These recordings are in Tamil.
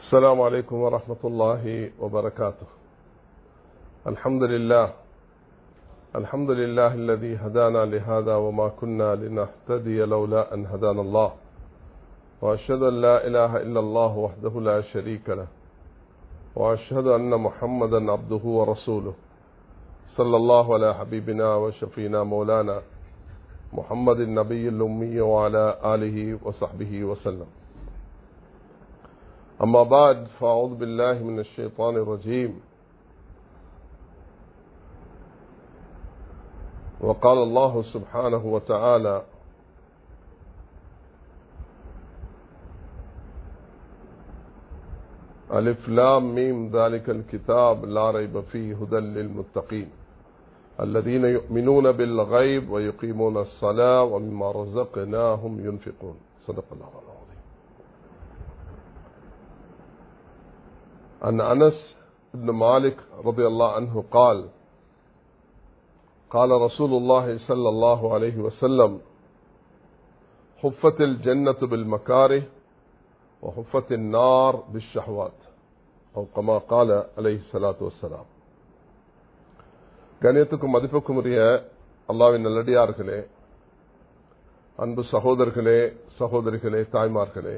السلام عليكم ورحمة الله وبركاته الحمد لله الحمد لله الذي هدانا لهذا وما كنا لنهتدي لولا أن هدانا الله وأشهد أن لا إله إلا الله وحده لا شريك له وأشهد أن محمدا عبده ورسوله صلى الله على حبيبنا وشفينا مولانا محمد النبي الأمي وعلى آله وصحبه وسلم أما بعد فأعوذ بالله من الشيطان الرجيم وقال الله سبحانه وتعالى ألف لام ميم ذلك الكتاب لا ريب فيه هدى للمتقين الذين يؤمنون بالغيب ويقيمون الصلاة ومما رزقناهم ينفقون صدق الله العظيم عن أنس بن مالك رضي الله عنه قال قال رسول الله صلى الله عليه وسلم حفت الجنة بالمكاره وحفت النار بالشهوات أو كما قال عليه الصلاة والسلام கணியத்துக்கும் மதிப்புக்கும் உரிய அல்லாவின் நல்லடியார்களே அன்பு சகோதரர்களே சகோதரிகளே தாய்மார்களே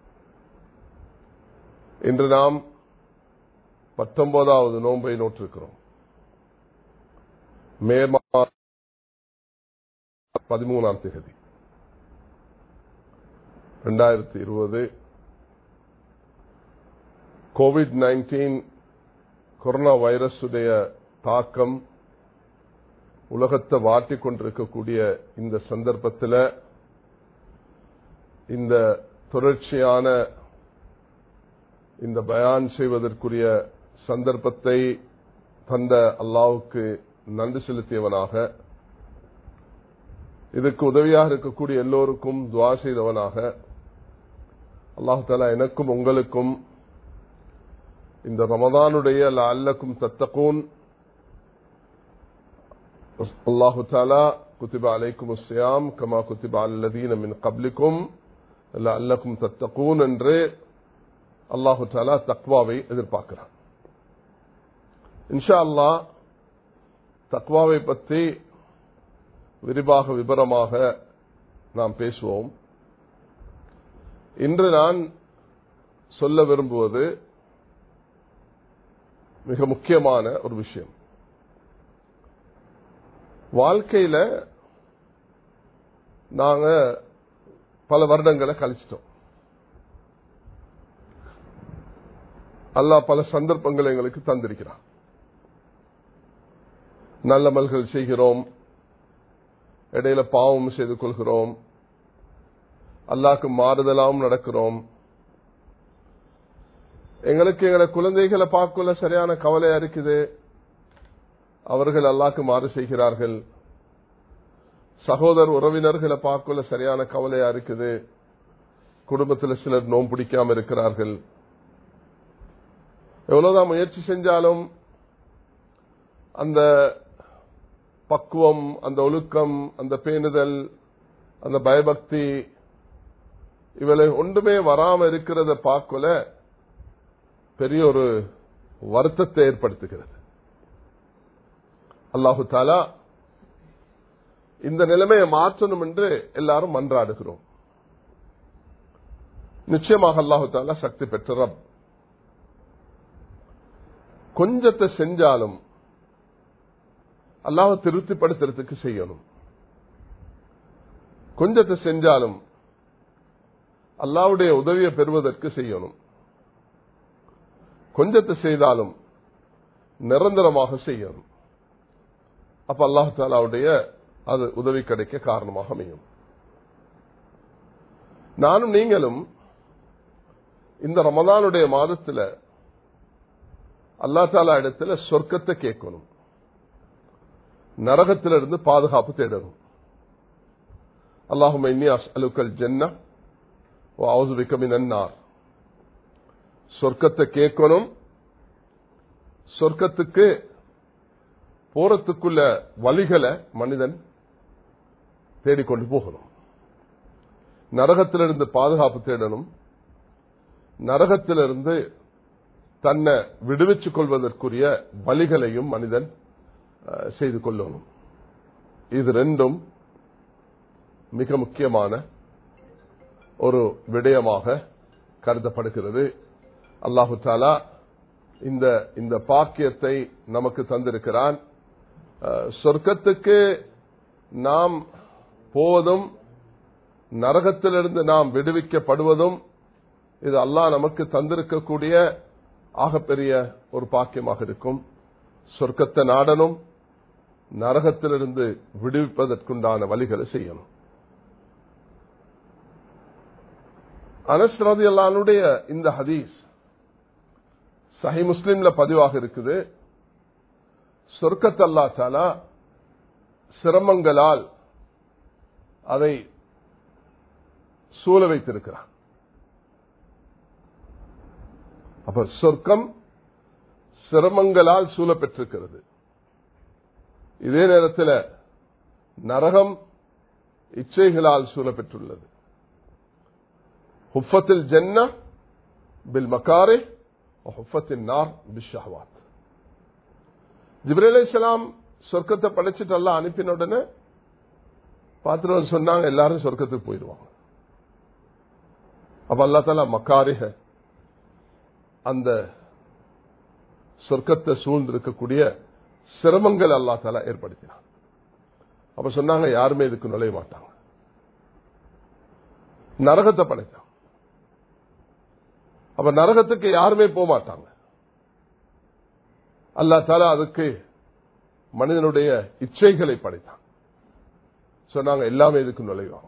இன்று நாம் பத்தொன்பதாவது நோன்பை நோற்றிருக்கிறோம் மே பதிமூணாம் தேதி ரெண்டாயிரத்தி இருபது கோவிட் நைன்டீன் கொரோனா வைரஸுடைய தாக்கம் உலகத்தை வாட்டிக் கொண்டிருக்கக்கூடிய இந்த சந்தர்ப்பத்தில் இந்த தொடர்ச்சியான இந்த பயான் செய்வதற்குரிய சந்தர்ப்பத்தை தந்த அல்லாவுக்கு நன்றி செலுத்தியவனாக இதுக்கு உதவியாக இருக்கக்கூடிய எல்லோருக்கும் துவா செய்தவனாக அல்லாஹு தாலா எனக்கும் உங்களுக்கும் இந்த ரமதானுடைய அல்லக்கும் தத்தகூன் அல்லாஹு தாலா குத்திபா அலைக்கும் உஸ்யாம் கமா குத்திபா அல்லதீன மின் கப்லிக்கும் அல்லக்கும் தத்தகூன் என்று அல்லாஹு தாலா தக்வாவை எதிர்பார்க்கிறான் இன்ஷா அல்லா தக்வாவை பற்றி விரிவாக விபரமாக நாம் பேசுவோம் இன்று நான் சொல்ல விரும்புவது மிக முக்கியமான ஒரு விஷயம் வாழ்க்கையில நாங்க பல வருடங்களை கழிச்சிட்டோம் அல்லா பல சந்தர்ப்பங்களை எங்களுக்கு தந்திருக்கிறான் நல்லமல்கள் செய்கிறோம் இடையில பாவம் செய்து கொள்கிறோம் அல்லாக்கு மாறுதலாகவும் நடக்கிறோம் எங்களுக்கு எங்களை குழந்தைகளை பார்க்கல சரியான கவலையா இருக்குது அவர்கள் அல்லாக்கு மாறு செய்கிறார்கள் சகோதர உறவினர்களை பார்க்கல சரியான கவலையா இருக்குது குடும்பத்தில் சிலர் நோம் பிடிக்காம இருக்கிறார்கள் எவ்வளவுதான் முயற்சி செஞ்சாலும் அந்த பக்குவம் அந்த ஒழுக்கம் அந்த பேணுதல் அந்த பயபக்தி இவளை ஒன்றுமே வராம இருக்கிறத பார்க்கல பெரிய ஒரு வருத்தத்தை ஏற்படுத்துகிறது அல்லாஹு தாலா இந்த நிலைமையை மாற்றணும் என்று எல்லாரும் மன்றாடுகிறோம் நிச்சயமாக அல்லாஹு தாலா சக்தி பெற்ற ரப் கொஞ்சத்தை செஞ்சாலும் அல்லாஹ் திருப்திப்படுத்துறதுக்கு செய்யணும் கொஞ்சத்தை செஞ்சாலும் அல்லாவுடைய உதவியை பெறுவதற்கு செய்யணும் கொஞ்சத்தை செய்தாலும் நிரந்தரமாக செய்யணும் அப்ப அல்லாஹு தாலாவுடைய அது உதவி கிடைக்க காரணமாக அமையும் நானும் நீங்களும் இந்த ரமதானுடைய மாதத்தில் அல்லா தாலா இடத்துல சொர்க்கத்தை கேட்கணும் நரகத்திலிருந்து பாதுகாப்பு தேடணும் அல்லாஹும் அலுக்கல் ஜென்ன மினார் சொர்க்கத்தை கேட்கணும் சொர்க்கத்துக்கு போறதுக்குள்ள வழிகளை மனிதன் தேடிக்கொண்டு போகணும் நரகத்திலிருந்து பாதுகாப்பு தேடணும் நரகத்திலிருந்து தன்னை விடுவிச்சுக் கொள்வதற்குரிய வழிகளையும் மனிதன் அஹ், செய்து கொள்ளணும் இது ரெண்டும் மிக முக்கியமான ஒரு விடயமாக கருதப்படுகிறது அல்லாஹு தாலா இந்த இந்த பாக்கியத்தை நமக்கு தந்திருக்கிறான் அஹ், சொர்க்கத்துக்கு நாம் போவதும் நரகத்திலிருந்து நாம் விடுவிக்கப்படுவதும் இது அல்லாஹ் நமக்கு தந்திருக்கக்கூடிய ஆகப்பெரிய ஒரு பாக்கியமாக இருக்கும் சொர்க்கத்தை நாடனும் நரகத்திலிருந்து விடுவிப்பதற்குண்டான வழிகளை செய்யணும் அனஸ் ரதியல்லானுடைய இந்த ஹதீஸ் சஹி முஸ்லிம்ல பதிவாக இருக்குது சொர்க்கத் அல்லா தாலா சிரமங்களால் அதை சூழ வைத்திருக்கிறார் அப்ப சொர்க்கம் சிரமங்களால் சூழ பெற்றிருக்கிறது இதே நேரத்தில் நரகம் இச்சைகளால் சூழ பெற்றுள்ளது ஹுஃபத்தில் ஜன்ன பில் மக்காரே ஹுஃபத்தின் நார் பிஷஹவாத் ஜிப்ரேல் இஸ்லாம் சொர்க்கத்தை படைச்சிட்டு எல்லாம் அனுப்பின உடனே பார்த்துட்டு சொன்னாங்க எல்லாரும் சொர்க்கத்துக்கு போயிடுவாங்க அப்ப அல்லா தாலா மக்காரிக அந்த சொர்க்கத்தை சூழ்ந்திருக்கக்கூடிய சிரமங்கள் அல்லா தாலா ஏற்படுத்தினான் அப்ப சொன்னாங்க யாருமே இதுக்கு நுழைய மாட்டாங்க நரகத்தை படைத்தான் அப்ப நரகத்துக்கு யாருமே போக மாட்டாங்க அல்லா தாலா அதுக்கு மனிதனுடைய இச்சைகளை படைத்தான் சொன்னாங்க எல்லாமே இதுக்கு நுழைவாங்க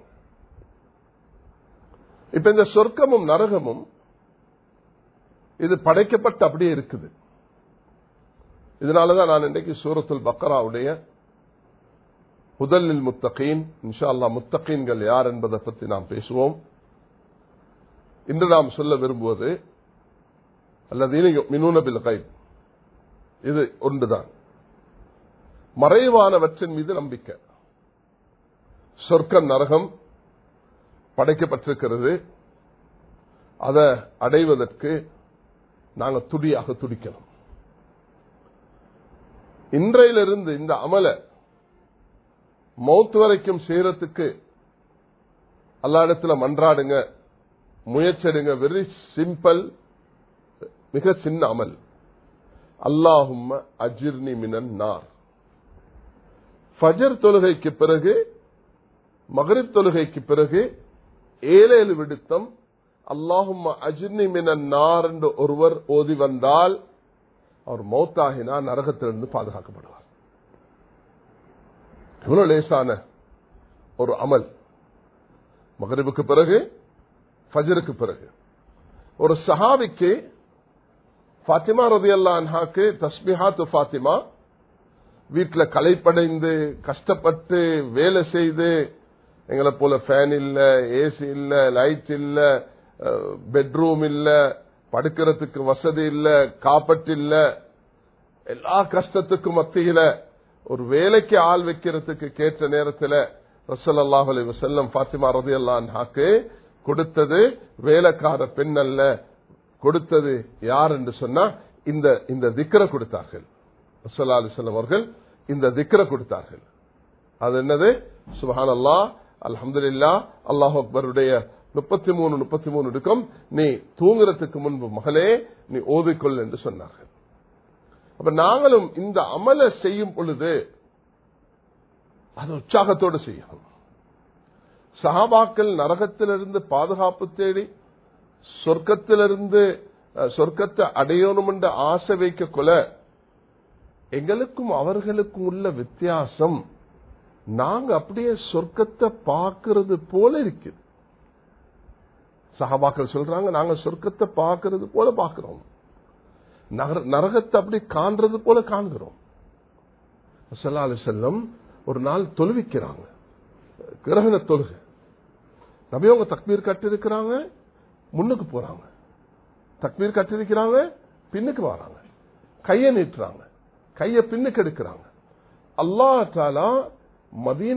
இப்ப இந்த சொர்க்கமும் நரகமும் இது படைக்கப்பட்டு அப்படியே இருக்குது இதனாலதான் நான் இன்றைக்கு சூரத்துல் பக்கராவுடைய முதலில் முத்தகீன் இன்ஷா அல்லா முத்தகீன்கள் யார் என்பதை பற்றி நாம் பேசுவோம் இன்று நாம் சொல்ல விரும்புவது அல்லது மினூனபில் கை இது ஒன்றுதான் மறைவானவற்றின் மீது நம்பிக்கை சொர்க்க நரகம் படைக்கப்பட்டிருக்கிறது அதை அடைவதற்கு நாங்கள் துடியாக துடிக்கணும் இன்றையிலிருந்து இந்த அமல மௌத்து வரைக்கும் செய்யறதுக்கு அல்லா இடத்துல மன்றாடுங்க முயற்சிடுங்க வெரி சிம்பிள் மிக சின்ன அமல் அல்லாஹும் அஜிர்னி மினன் நார் ஃபஜர் தொழுகைக்கு பிறகு மகரிப் தொழுகைக்கு பிறகு ஏழேழு விடுத்தம் அல்லாஹும் அஜிர்னி மினன் நார் என்று ஒருவர் ஓதி வந்தால் அவர் மௌத்தாகினா நரகத்திலிருந்து பாதுகாக்கப்படுவார் எவ்வளவு லேசான ஒரு அமல் மகரிபுக்கு பிறகு ஃபஜருக்கு பிறகு ஒரு சஹாபிக்கு ஃபாத்திமா ரதி அல்லான்ஹாக்கு தஸ்மிஹாத்து ஃபாத்திமா வீட்டில் களைப்படைந்து கஷ்டப்பட்டு வேலை செய்து எங்களை போல ஃபேன் இல்ல ஏசி இல்ல லைட் இல்ல பெட்ரூம் இல்ல படுக்கிறதுக்கு வசதி இல்ல காப்பட் இல்ல எல்லா கஷ்டத்துக்கும் மத்தியில ஒரு வேலைக்கு ஆள் வைக்கிறதுக்கு கேட்ட நேரத்தில் ரசல் அல்லாஹ் அலி வசல்லம் பாத்திமா ரதி அல்லான்ஹாக்கு கொடுத்தது வேலைக்கார பெண் அல்ல கொடுத்தது யார் என்று சொன்னா இந்த இந்த திக்கரை கொடுத்தார்கள் ரசல்லா அலிஸ்லாம் அவர்கள் இந்த திக்கரை கொடுத்தார்கள் அது என்னது சுபஹான் அல்லா அல்ஹம்துல்லா அல்லாஹ் அக்பருடைய முப்பத்தி மூணு முப்பத்தி மூணு இருக்கும் நீ தூங்குறதுக்கு முன்பு மகளே நீ ஓதிக்கொள் என்று சொன்னார்கள் அப்ப நாங்களும் இந்த அமல செய்யும் பொழுது அது உற்சாகத்தோடு செய்யணும் சகாபாக்கள் நரகத்திலிருந்து பாதுகாப்பு தேடி சொர்க்கத்திலிருந்து சொர்க்கத்தை அடையணும் என்ற ஆசை வைக்க கொல எங்களுக்கும் அவர்களுக்கும் உள்ள வித்தியாசம் நாங்க அப்படியே சொர்க்கத்தை பார்க்கறது போல இருக்குது சகாபாக்கள் சொல்றாங்க நாங்க சொர்க்கத்தை பார்க்கறது போல பார்க்கிறோம் நரகத்தை அப்படி காண்றது போல காண்கிறோம் சல்லாலு செல்லம் ஒரு நாள் தொழுவிக்கிறாங்க கிரகண தொழுகை நபியவங்க தக்பீர் கட்டிருக்கிறாங்க முன்னுக்கு போறாங்க தக்பீர் கட்டிருக்கிறாங்க பின்னுக்கு வராங்க கையை நீட்டுறாங்க கையை பின்னுக்கு எடுக்கிறாங்க அல்லா தாலா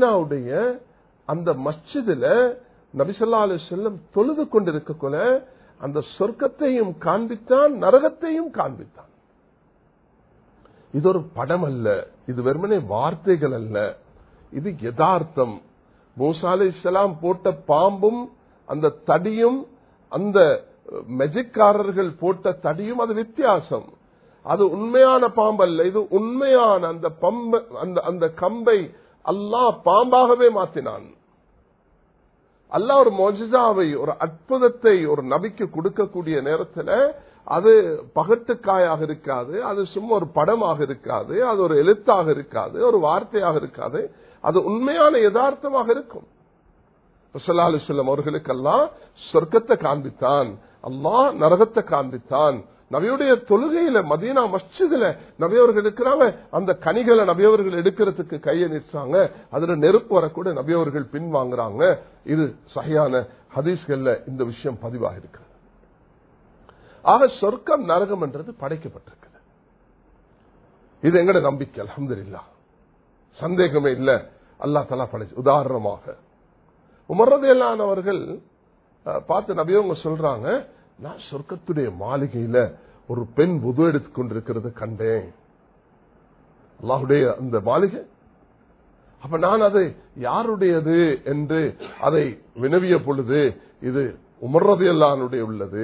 மதீனாவுடைய அந்த மஸ்ஜிதுல நபிசல்லா அலி செல்லம் தொழுது கொண்டிருக்கக்குள்ள அந்த சொர்க்கத்தையும் காண்பித்தான் நரகத்தையும் காண்பித்தான் இது ஒரு படம் அல்ல இது வெறுமனே வார்த்தைகள் அல்ல இது யதார்த்தம் மூசா அலை இஸ்லாம் போட்ட பாம்பும் அந்த தடியும் அந்த மெஜிக்காரர்கள் போட்ட தடியும் அது வித்தியாசம் அது உண்மையான பாம்பு அல்ல இது உண்மையான அந்த பம்ப அந்த அந்த கம்பை அல்லாஹ் பாம்பாகவே மாத்தினான் அல்லாஹ் ஒரு மொஜிசாவை ஒரு அற்புதத்தை ஒரு நபிக்கு கொடுக்கக்கூடிய நேரத்தில் அது பகட்டுக்காயாக இருக்காது அது சும்மா ஒரு படமாக இருக்காது அது ஒரு எழுத்தாக இருக்காது ஒரு வார்த்தையாக இருக்காது அது உண்மையான யதார்த்தமாக இருக்கும் செல்லம் அவர்களுக்கெல்லாம் சொர்க்கத்தை காண்பித்தான் அல்லாஹ் நரகத்தை காண்பித்தான் நபியுடைய தொழுகையில மதீனா மஸ்ஜிதுல நபியவர்கள் இருக்கிறாங்க அந்த கனிகளை நபியவர்கள் எடுக்கிறதுக்கு கையை நிற்றாங்க அதுல நெருப்பு வரக்கூட நபியவர்கள் பின்வாங்குறாங்க இது சகையான ஹதீஸ்கள்ல இந்த விஷயம் பதிவாக இருக்கிறது ஆக சொர்க்கம் நரகம் என்றது படைக்கப்பட்டிருக்குது இது எங்கட நம்பிக்கை அலமதுல்லா சந்தேகமே இல்ல அல்லா தலா படைச்சு உதாரணமாக உமர்றதையிலானவர்கள் பார்த்து நபியவங்க சொல்றாங்க நான் சொர்க்கத்துடைய மாளிகையில ஒரு பெண் புது எடுத்துக் கொண்டிருக்கிறது கண்டேன் அல்லாஹுடைய அந்த மாளிகை அப்ப நான் அதை யாருடையது என்று அதை வினவிய பொழுது இது உமர்றதையல்லானுடைய உள்ளது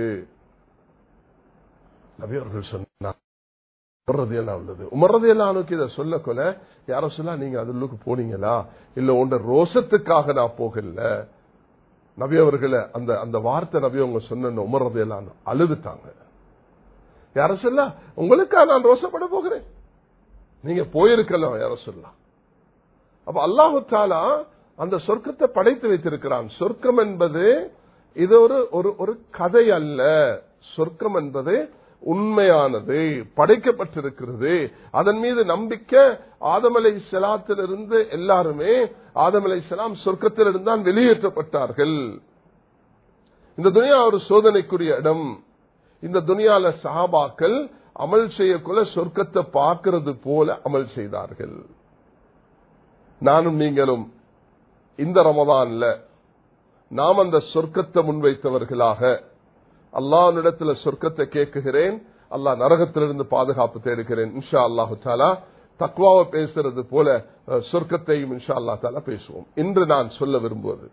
நபியவர்கள் சொன்னார் உமர்றதையெல்லாம் உள்ளது உமர்றதையெல்லானுக்கு இதை சொல்ல கொல யாரோ சொல்லா நீங்க அதுக்கு போனீங்களா இல்ல உண்ட ரோசத்துக்காக நான் போகல நபி அவர்களை அந்த அந்த வார்த்தை நபி அவங்க சொன்ன உமர்றதையெல்லாம் அழுதுட்டாங்க யார சொல்ல உங்களுக்கா நான் ரோசப்பட போகிறேன் நீங்க போயிருக்கலாம் யார சொல்லலாம் அப்ப அல்லாஹு தாலா அந்த சொர்க்கத்தை படைத்து வைத்திருக்கிறான் சொர்க்கம் என்பது இது ஒரு ஒரு கதை அல்ல சொர்க்கம் என்பது உண்மையானது படைக்கப்பட்டிருக்கிறது அதன் மீது நம்பிக்கை ஆதமலை செலாத்திலிருந்து எல்லாருமே ஆதமலை செலாம் சொர்க்கத்திலிருந்து தான் வெளியேற்றப்பட்டார்கள் இந்த துனியா ஒரு சோதனைக்குரிய இடம் இந்த துனியால சஹாபாக்கள் அமல் செய்யக்குள்ள சொர்க்கத்தை பார்க்கிறது போல அமல் செய்தார்கள் நானும் நீங்களும் இந்த ரமதான்ல நாம் அந்த சொர்க்கத்தை முன்வைத்தவர்களாக அல்லாஹ்விடத்துல சொர்க்கத்தை கேட்குகிறேன் அல்லாஹ் நரகத்திலிருந்து பாதுகாப்பு தேடுகிறேன் இன்ஷா அல்லாஹு தாலா தக்வாவை பேசுறது போல சொர்க்கத்தையும் இன்ஷா அல்லா தாலா பேசுவோம் இன்று நான் சொல்ல விரும்புவது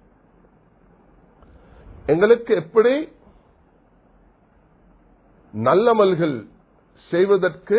எங்களுக்கு எப்படி நல்லமல்கள் செய்வதற்கு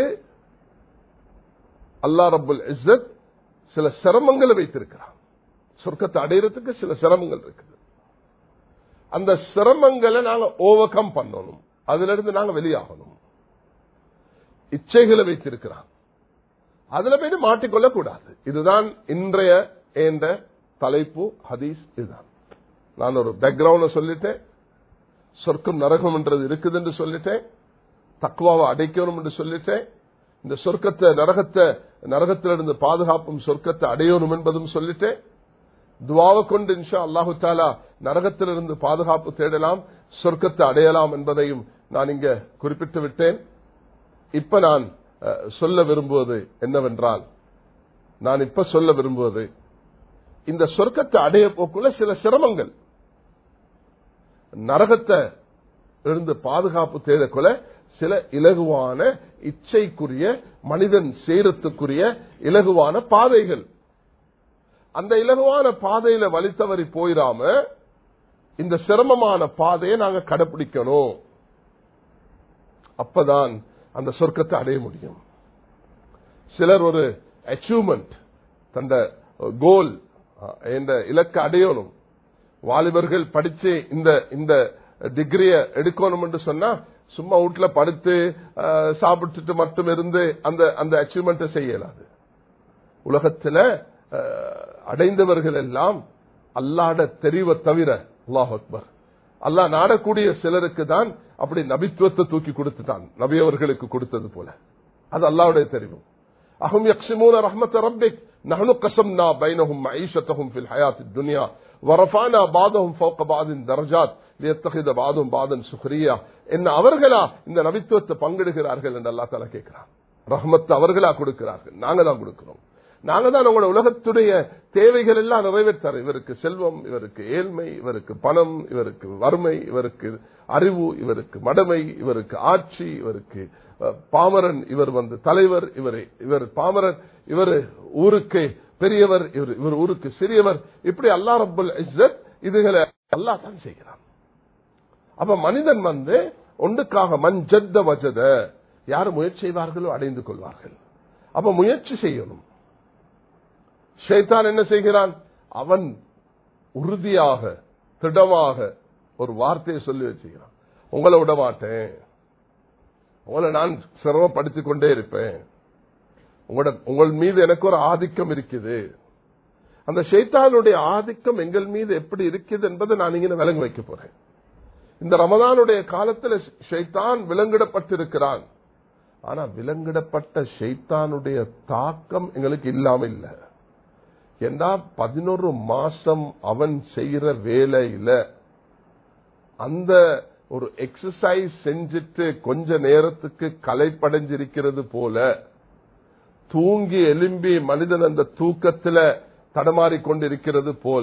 அல்லா ரபுல் இஸ்ஸத் சில சிரமங்களை வைத்திருக்கிறான் சொர்க்கத்தை அடையிறதுக்கு சில சிரமங்கள் இருக்குது அந்த சிரமங்களை நாங்க ஓவர் கம் பண்ணணும் அதுல இருந்து நாங்க வெளியாகணும் இச்சைகளை வைத்திருக்கிறான் அதுல போயிட்டு மாட்டிக்கொள்ள கூடாது இதுதான் இன்றைய என்ற தலைப்பு ஹதீஸ் இதுதான் நான் ஒரு பேக்ரவுண்ட் சொல்லிட்டேன் சொர்க்கம் நரகம் என்றது இருக்குது என்று சொல்லிட்டேன் தக்குவாவை அடைக்கணும் என்று சொல்லிட்டேன் இந்த சொர்க்கத்தை நரகத்தை நரகத்திலிருந்து பாதுகாப்பும் சொர்க்கத்தை அடையணும் என்பதும் சொல்லிட்டேன் துவாவை கொண்டு இன்ஷா அல்லாஹு தாலா நரகத்திலிருந்து பாதுகாப்பு தேடலாம் சொர்க்கத்தை அடையலாம் என்பதையும் நான் இங்க குறிப்பிட்டு விட்டேன் இப்ப நான் சொல்ல விரும்புவது என்னவென்றால் நான் இப்ப சொல்ல விரும்புவது இந்த சொர்க்கத்தை அடைய போக்குள்ள சில சிரமங்கள் நரகத்தை இருந்து பாதுகாப்பு தேடக்குள்ள சில இலகுவான இச்சைக்குரிய மனிதன் சேரத்துக்குரிய இலகுவான பாதைகள் அந்த இலகுவான பாதையில வலித்தவறி போயிடாம இந்த சிரமமான பாதையை நாங்க கடைபிடிக்கணும் அப்பதான் அந்த சொர்க்கத்தை அடைய முடியும் சிலர் ஒரு அச்சீவ்மெண்ட் தந்த கோல் என்ற இலக்கை அடையணும் வாலிபர்கள் படிச்சு இந்த இந்த டிகிரிய எடுக்கணும் என்று சொன்னா சும்மா வீட்டுல படுத்து சாப்பிட்டுட்டு மட்டும் இருந்து அந்த அந்த அச்சீவ்மெண்ட்டை செய்யலாது உலகத்துல அடைந்தவர்கள் எல்லாம் அல்லாட தெரிவை தவிர அல்லாஹ் அக்பர் அல்லாஹ் நாடக்கூடிய சிலருக்கு தான் அப்படி நபித்துவத்தை தூக்கி கொடுத்துட்டான் நபியவர்களுக்கு கொடுத்தது போல அது அல்லாவுடைய தெரிவு அஹும் யக்ஷிமூன ரஹ்மத் ரப்பிக் நஹனு கசம்னா பைனஹும் மஈஷத்தஹும் ஃபில் ஹயாத் துன்யா ورفعنا بعضهم فوق بعض درجات ليتخذ بعضهم بعضا سخريا என்ன அவர்களா இந்த நபித்துவத்தை பங்கெடுக்கிறார்கள் என்று அல்லா தலா கேட்கிறான் ரஹ்மத் அவர்களா கொடுக்கிறார்கள் நாங்க தான் கொடுக்கிறோம் நாங்க தான் உங்களோட உலகத்துடைய தேவைகள் எல்லாம் நிறைவேற்றார் இவருக்கு செல்வம் இவருக்கு ஏழ்மை இவருக்கு பணம் இவருக்கு வறுமை இவருக்கு அறிவு இவருக்கு மடமை இவருக்கு ஆட்சி இவருக்கு அஹ், பாமரன் இவர் வந்து தலைவர் இவர் இவர் பாமரன் இவர் ஊருக்கு பெரியவர் இவர் இவர் ஊருக்கு சிறியவர் இப்படி அல்லா ரப்புல் இஸ்ஸத் இதுகளை அல்லாஹ் தான் செய்கிறான் அப்ப மனிதன் வந்து ஒன்றுக்காக மஞ்சத்த வஜத யார் முயற்சி செய்வார்களோ அடைந்து கொள்வார்கள் அப்ப முயற்சி செய்யணும் ஷைத்தான் என்ன செய்கிறான் அவன் உறுதியாக திடமாக ஒரு வார்த்தையை சொல்லி வச்சுக்கிறான் உங்களை விட மாட்டேன் உங்களை நான் சிரமப்படுத்திக் கொண்டே இருப்பேன் உங்களோட உங்கள் மீது எனக்கு ஒரு ஆதிக்கம் இருக்குது அந்த ஷைத்தானுடைய ஆதிக்கம் எங்கள் மீது எப்படி இருக்குது என்பதை நான் இங்கே விளங்க வைக்க போறேன் இந்த ரமதானுடைய காலத்தில் ஷைத்தான் விலங்கிடப்பட்டிருக்கிறான் ஆனா விலங்கிடப்பட்ட ஷைத்தானுடைய தாக்கம் எங்களுக்கு இல்லாம இல்லை ஏண்டா பதினொரு மாசம் அவன் செய்யற வேலையில அந்த ஒரு எக்ஸசைஸ் செஞ்சுட்டு கொஞ்ச நேரத்துக்கு களைப்படைஞ்சிருக்கிறது போல தூங்கி எலும்பி மனிதன் அந்த தூக்கத்துல தடமாறி கொண்டிருக்கிறது போல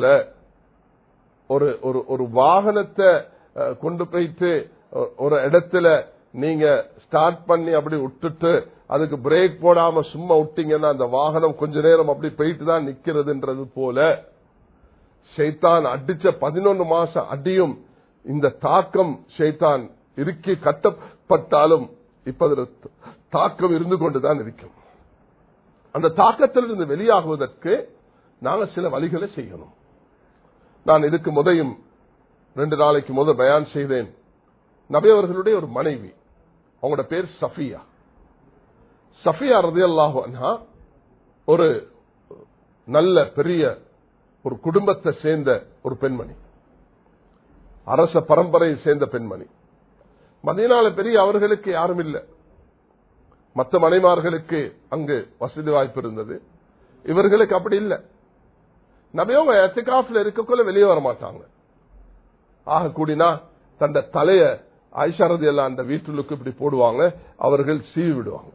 ஒரு ஒரு ஒரு வாகனத்தை அஹ், கொண்டு போயிட்டு ஒ- ஒரு இடத்துல நீங்க ஸ்டார்ட் பண்ணி அப்படி விட்டுட்டு அதுக்கு பிரேக் போடாம சும்மா விட்டீங்கன்னா அந்த வாகனம் கொஞ்ச நேரம் அப்படி போயிட்டு தான் நிக்கிறதுன்றது போல ஷைத்தான் அடிச்ச பதினொன்று மாசம் அடியும் இந்த தாக்கம் ஷைத்தான் இறுக்கி கட்டப்பட்டாலும் இப்ப அதுல தாக்கம் இருந்து கொண்டுதான் இருக்கும் அந்த தாக்கத்திலிருந்து வெளியாகுவதற்கு நாங்கள் சில வழிகளை செய்யணும் நான் இதுக்கு முதையும் ரெண்டு நாளைக்கு முத பயான் செய்தேன் நபி அவர்களுடைய ஒரு மனைவி அவங்களோட பேர் சஃபியா சஃபியா ரதியல்லாஹு அன்ஹா ஒரு நல்ல பெரிய ஒரு குடும்பத்தை சேர்ந்த ஒரு பெண்மணி அரச பரம்பரையை சேர்ந்த பெண்மணி மதியனால பெரிய அவர்களுக்கு யாரும் இல்லை மற்ற மனைமார்களுக்கு அங்கு வசதி வாய்ப்பு இருந்தது இவர்களுக்கு அப்படி இல்லை நபியவங்க எத்திகாஃப்ல இருக்கக்குள்ள வெளியே வர மாட்டாங்க ஆக கூடினா தந்த தலைய ஐஷாரதி எல்லாம் அந்த வீட்டுலுக்கு இப்படி போடுவாங்க அவர்கள் சீவி விடுவாங்க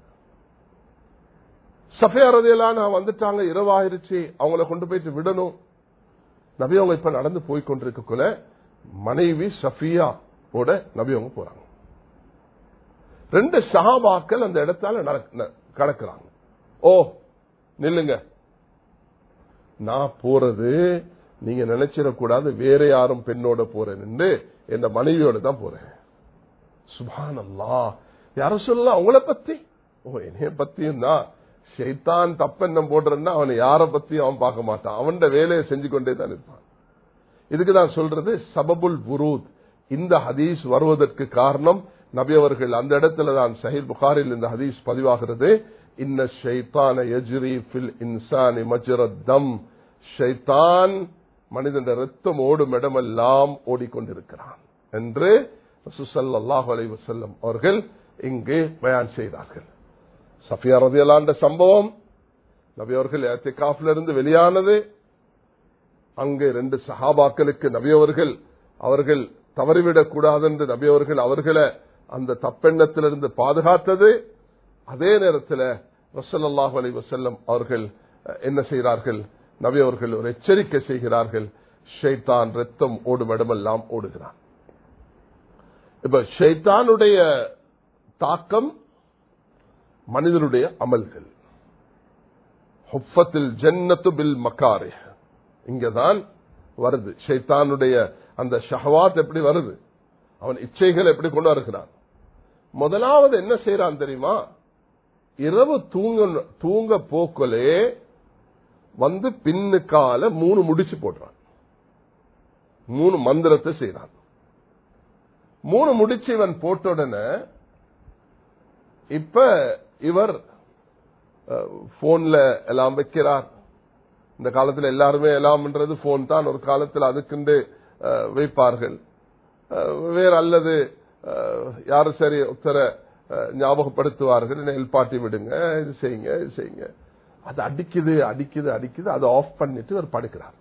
சஃபியாரதி எல்லாம் நான் வந்துட்டாங்க இரவாயிருச்சு அவங்கள கொண்டு போயிட்டு விடணும் நபி அவங்க இப்ப நடந்து போய் கொண்டிருக்கக்குள்ள மனைவி சஃபியா ஓட நபி அவங்க போறாங்க ரெண்டு சஹாபாக்கள் அந்த இடத்தால நடக்க- ந- கடக்குறாங்க ஓ நில்லுங்க நான் போறது நீங்க நினைச்சிடக்கூடாது வேற யாரும் பெண்ணோட போறேன்னு என் மனைவியோட தான் போறேன் சுபான் அல்லா யாரும் சொல்லலாம் உங்களை பத்தி ஓ என்னைய பத்தியும் தான் ஷைத்தான் தப்பெண்ணம் போடுறேன்னா அவனை யார பத்தியும் அவன் பார்க்க மாட்டான் அவன் வேலையை செஞ்சு கொண்டே தான் இருப்பான் இதுக்கு நான் சொல்றது சபபுல் புரூத் இந்த ஹதீஸ் வருவதற்கு காரணம் நபி அவர்கள் அந்த இடத்துல தான் சஹீல் புகாரில் இந்த ஹதீஸ் பதிவாகிறது இன்ன ஷைத்தான யஜ்ரி ஃபில் இன்சானி மஜ்ரத் தம் ஷைத்தான் மனிதன் ரத்தம் ஓடும் இடமெல்லாம் ஓடிக்கொண்டிருக்கிறான் என்று சுசல்லாஹு அலைஹி வஸல்லம் அவர்கள் இங்கே பயான் செய்தார்கள் சஃபியா ரதியலாண்ட சம்பவம் நபி அவர்கள் ஏத்திகாஃப்ல இருந்து வெளியானது அங்கே ரெண்டு சஹாபாக்களுக்கு நபியவர்கள் அவர்கள் தவறிவிடக் கூடாது என்று நபியவர்கள் அவர்களை அந்த தப்பெண்ணத்திலிருந்து பாதுகாத்தது அதே நேரத்தில் ரசல்லாஹு அலி வசல்லம் அவர்கள் அஹ், என்ன செய்கிறார்கள் நபி அவர்கள் ஒரு எச்சரிக்கை செய்கிறார்கள் ஷைத்தான் ரத்தம் ஓடும் இடமெல்லாம் ஓடுகிறான் இப்ப ஷைத்தானுடைய தாக்கம் மனிதனுடைய அமல்கள் ஹுஃபத்தில் ஜன்னத்து பில் மக்காரே இங்கதான் வருது ஷைத்தானுடைய அந்த ஷஹவாத் எப்படி வருது அவன் இச்சைகள் எப்படி கொண்டு வருகிறான் முதலாவது என்ன செய்யறான் தெரியுமா இரவு தூங்க தூங்க போக்கலே வந்து பின்னுக்கால மூணு முடிச்சு போடுறான் மூணு மந்திரத்தை செய்யறான் மூணு முடிச்சு இவன் போட்ட உடனே இப்ப இவர் போன்ல எல்லாம் வைக்கிறார் இந்த காலத்துல எல்லாருமே எல்லாம்ன்றது போன் தான் ஒரு காலத்தில் அதுக்குண்டு அஹ், வைப்பார்கள் அஹ், வேற அல்லது அஹ், யாரும் சரி ஒருத்தரை அஹ், ஞாபகப்படுத்துவார்கள் என்னை எழுப்பாட்டி விடுங்க இது செய்யுங்க இது செய்யுங்க அது அடிக்குது அடிக்குது அடிக்குது அதை ஆஃப் பண்ணிட்டு இவர் படுக்கிறார்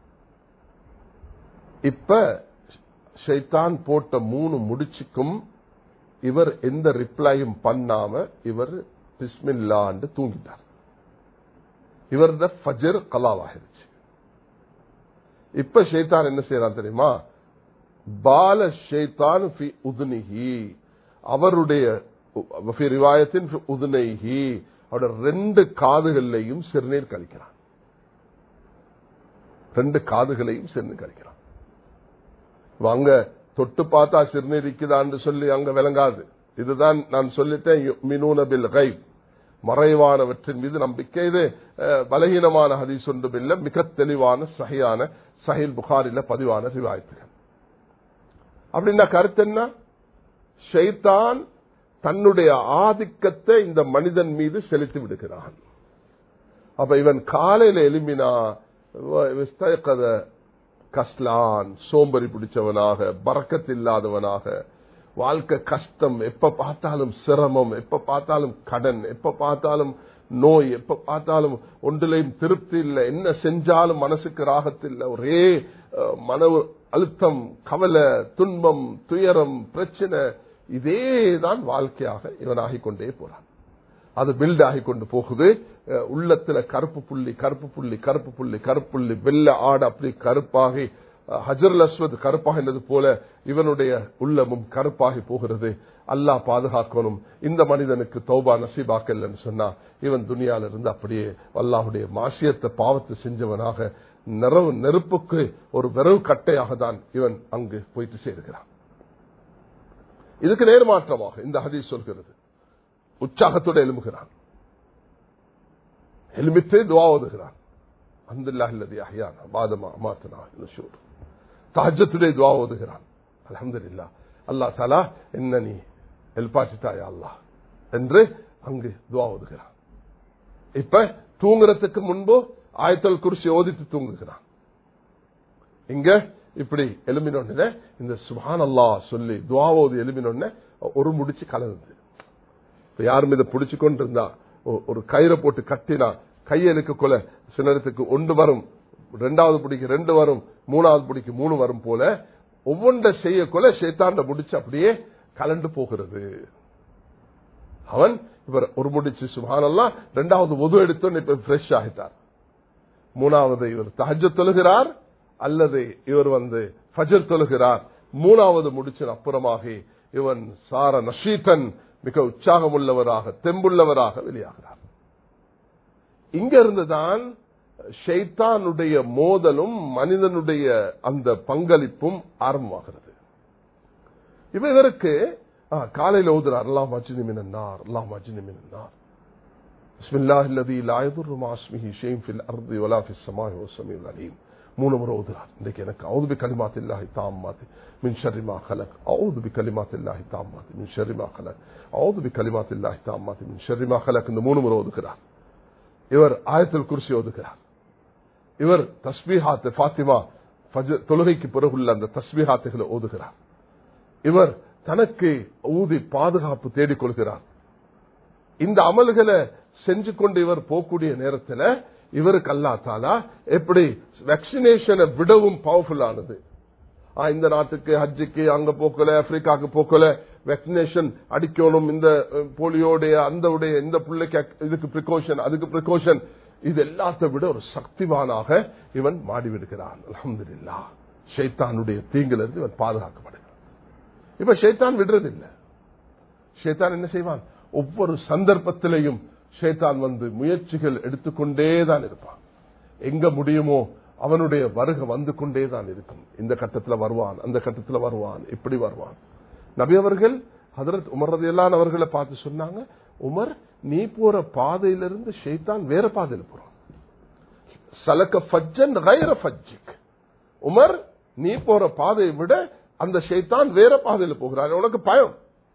இப்ப ஷைத்தான் போட்ட மூணு முடிச்சுக்கும் இவர் எந்த ரிப்ளையும் பண்ணாம இவர் பிஸ்மில்லாண்டு தூங்கிட்டார் இவரது ஃபஜர் கலாவாகிருச்சு இப்ப ஷைத்தான் என்ன செய்யறான் தெரியுமா பால ஷைத்தான் ஃபி உதுனிஹி அவருடைய ஃபி ரிவாயத்தின் ஃபி உதுனைஹி அவருடைய ரெண்டு காதுகள்லையும் சிறுநீர் கழிக்கிறான் ரெண்டு காதுகளையும் சிறுநீர் கழிக்கிறான் இப்ப அங்க தொட்டு பார்த்தா சிறுநீர் இருக்குதான்னு சொல்லி அங்க விளங்காது இதுதான் நான் சொல்லிட்டேன் மினூன பில் கைப் மறைவானவற்றின் மீது நம்பிக்கை இது அஹ், பலகீனமான ஹதீஸ் ஒன்றும் இல்லை மிக தெளிவான சகையான சஹில் புகாரில பதிவான ரிவாயத்துகள் அப்படின்னா கருத்து என்ன ஷைத்தான் தன்னுடைய ஆதிக்கத்தை இந்த மனிதன் மீது செலுத்தி விடுகிறான் அப்ப இவன் காலையில எழும்பினா விஸ்தயக்கத கஸ்லான் சோம்பரி பிடிச்சவனாக பறக்கத்து இல்லாதவனாக வாழ்க்கை கஷ்டம் எப்ப பார்த்தாலும் சிரமம் எப்ப பார்த்தாலும் கடன் எப்ப பார்த்தாலும் நோய் எப்ப பார்த்தாலும் ஒன்றிலையும் திருப்தி இல்லை என்ன செஞ்சாலும் மனசுக்கு ராகத்தில்லை ஒரே அஹ், மன அழுத்தம் கவலை துன்பம் துயரம் பிரச்சனை இதே தான் வாழ்க்கையாக இவன் ஆகிக் கொண்டே போறான் அது பில்ட் ஆகி கொண்டு போகுது அஹ், உள்ளத்துல கருப்பு புள்ளி கருப்பு புள்ளி கருப்பு புள்ளி கருப்பு புள்ளி வெள்ள ஆடு அப்படி கருப்பாகி அஹ், ஹஜருல் அஸ்வத் கருப்பாகினது போல இவனுடைய உள்ளமும் கருப்பாகி போகிறது அல்லாஹ் பாதுகாக்கணும் இந்த மனிதனுக்கு தௌபா நசீபாக்கலன்னு சொன்னா இவன் துனியால இருந்து அப்படியே அல்லாஹுடைய மாசியத்தை பாவத்தை செஞ்சவனாக நிறவு நெருப்புக்கு ஒரு விரவு கட்டையாக தான் இவன் அங்கு போயிட்டு சேர்கிறான் இதுக்கு நேர்மாற்றமாக இந்த ஹதீஸ் சொல்கிறது உற்சாகத்தோடு எழும்புகிறான் எழுமித்தே துவா ஓதுகிறான் அந்தல்லாஹ் இல்லதி அஹ்யானா பாதமா அமாத்தனா நுஷூர் தஹஜத்துடைய துவா ஓதுகிறான் அல்ஹம்துலில்லாஹ் அல்லாஹ் தஆலா என்ன நீ எழுப்பாச்சிட்டாயா அல்லாஹ் என்று அங்கு துவா ஓதுகிறான் இப்ப தூங்குறதுக்கு முன்பு ஆயத்தல் குருசி ஓதித்து தூங்குகிறான் இங்க இப்படி எலும்பினோடனே இந்த சுபான் அல்லாஹ் சொல்லி துவாவோது எலும்பினோடனே ஒரு முடிச்சு கலந்தது இப்ப யாரும் இதை பிடிச்சு கொண்டு இருந்தா ஒ- ஒரு கயிறை போட்டு கட்டினா கையெழுக்க கொல சில நேரத்துக்கு ஒன்று வரும் ரெண்டாவது பிடிக்கு ரெண்டு வரும் மூணாவது பிடிக்கு மூணு வரும் போல ஒவ்வொன்றை செய்ய கொல சேத்தாண்ட முடிச்சு அப்படியே கலண்டு போகிறது அவன் இவர் ஒரு முடிச்சு சுபானல்லாம் ரெண்டாவது உது எடுத்தோன்னு இப்ப ஃப்ரெஷ் ஆகிட்டார் மூணாவது இவர் தஹஜ தொழுகிறார் அல்லது இவர் வந்து ஃபஜர் தொழுகிறார் மூணாவது முடிச்சின் அப்புறமாகி இவன் சார நஷீத்தன் மிக உற்சாகம் உள்ளவராக தெம்புள்ளவராக வெளியாகிறார் இங்க இருந்துதான் ஷைத்தானுடைய மோதலும் மனிதனுடைய அந்த பங்களிப்பும் ஆரம்பமாகிறது இப்ப இவருக்கு ஆ, காலையில ஓதுறார் அல்லாஹ் மஜ்னி மினன்னார் அல்லாஹ் மஜ்னி மினன்னார் بسم الله الذي لا يضر مع اسمه شيء في الارض ولا في السماء وهو السميع العليم மூணு முறை ஓதுறார் இன்றைக்கு எனக்கு அவுது பி கலிமாத் இல்லாஹி தாம்மாத் மின் ஷர்ரி மா خلق அவுது பி கலிமாத் இல்லாஹி தாம்மாத் மின் ஷர்ரி மா خلق அவுது பி கலிமாத் இல்லாஹி தாம்மாத் மின் ஷர்ரி மா خلق இந்த மூணு முறை ஓதுகிறார் இவர் ஆயத்துல் குர்சி ஓதுகிறார் இவர் தஸ்பீஹாத் ஃபாத்திமா ஃபஜ்ர் தொழுகைக்கு பிறகுள்ள அந்த தஸ்பீஹாத்துகளை ஓதுகிறார் இவர் தனக்கு ஊதி பாதுகாப்பு தேடிக் கொள்கிறார் இந்த அமல்களை செஞ்சு கொண்டு இவர் போகக்கூடிய நேரத்தில் இவருக்கு அல்லா தாலா எப்படி வேக்சினேஷனை விடவும் பவர்ஃபுல் ஆனது ஆ, இந்த நாட்டுக்கு ஹஜ்ஜுக்கு அங்க போக்கல ஆப்பிரிக்காவுக்கு போக்கல வேக்சினேஷன் அடிக்கணும் இந்த அஹ், போலியோடைய அந்த உடைய இந்த பிள்ளைக்கு ac- இதுக்கு ப்ரிகாஷன் அதுக்கு ப்ரிகாஷன் இது எல்லாத்த விட ஒரு சக்திவானாக இவன் மாடி விடுகிறான் அலமதுல்லா ஷைத்தானுடைய தீங்கிலிருந்து இவன் பாதுகாக்கப்படுகிறான் இப்ப ஷைத்தான் விடுறதில்லை ஷேத்தான் என்ன செய்வான் ஒவ்வொரு சந்தர்ப்பத்திலையும் ஷேத்தான் வந்து முயற்சிகள் எடுத்துக்கொண்டே தான் இருப்பான் எங்க முடியுமோ அவனுடைய வருகை வந்து கொண்டே தான் இருக்கும் இந்த கட்டத்துல வருவான் அந்த கட்டத்துல வருவான் இப்படி வருவான் நபி அவர்கள் ஹதரத் உமர் ரதியல்லான் அவர்களை பார்த்து சொன்னாங்க உமர் நீ போற பாதையிலிருந்து ஷேத்தான் வேற பாதையில போறான் சலக்க ஃபஜ்ஜன் கைர ஃபஜ்ஜிக் உமர் நீ போற பாதையை விட அந்த ஷைத்தான் வேற பாதையில போகிறான் உனக்கு பயம்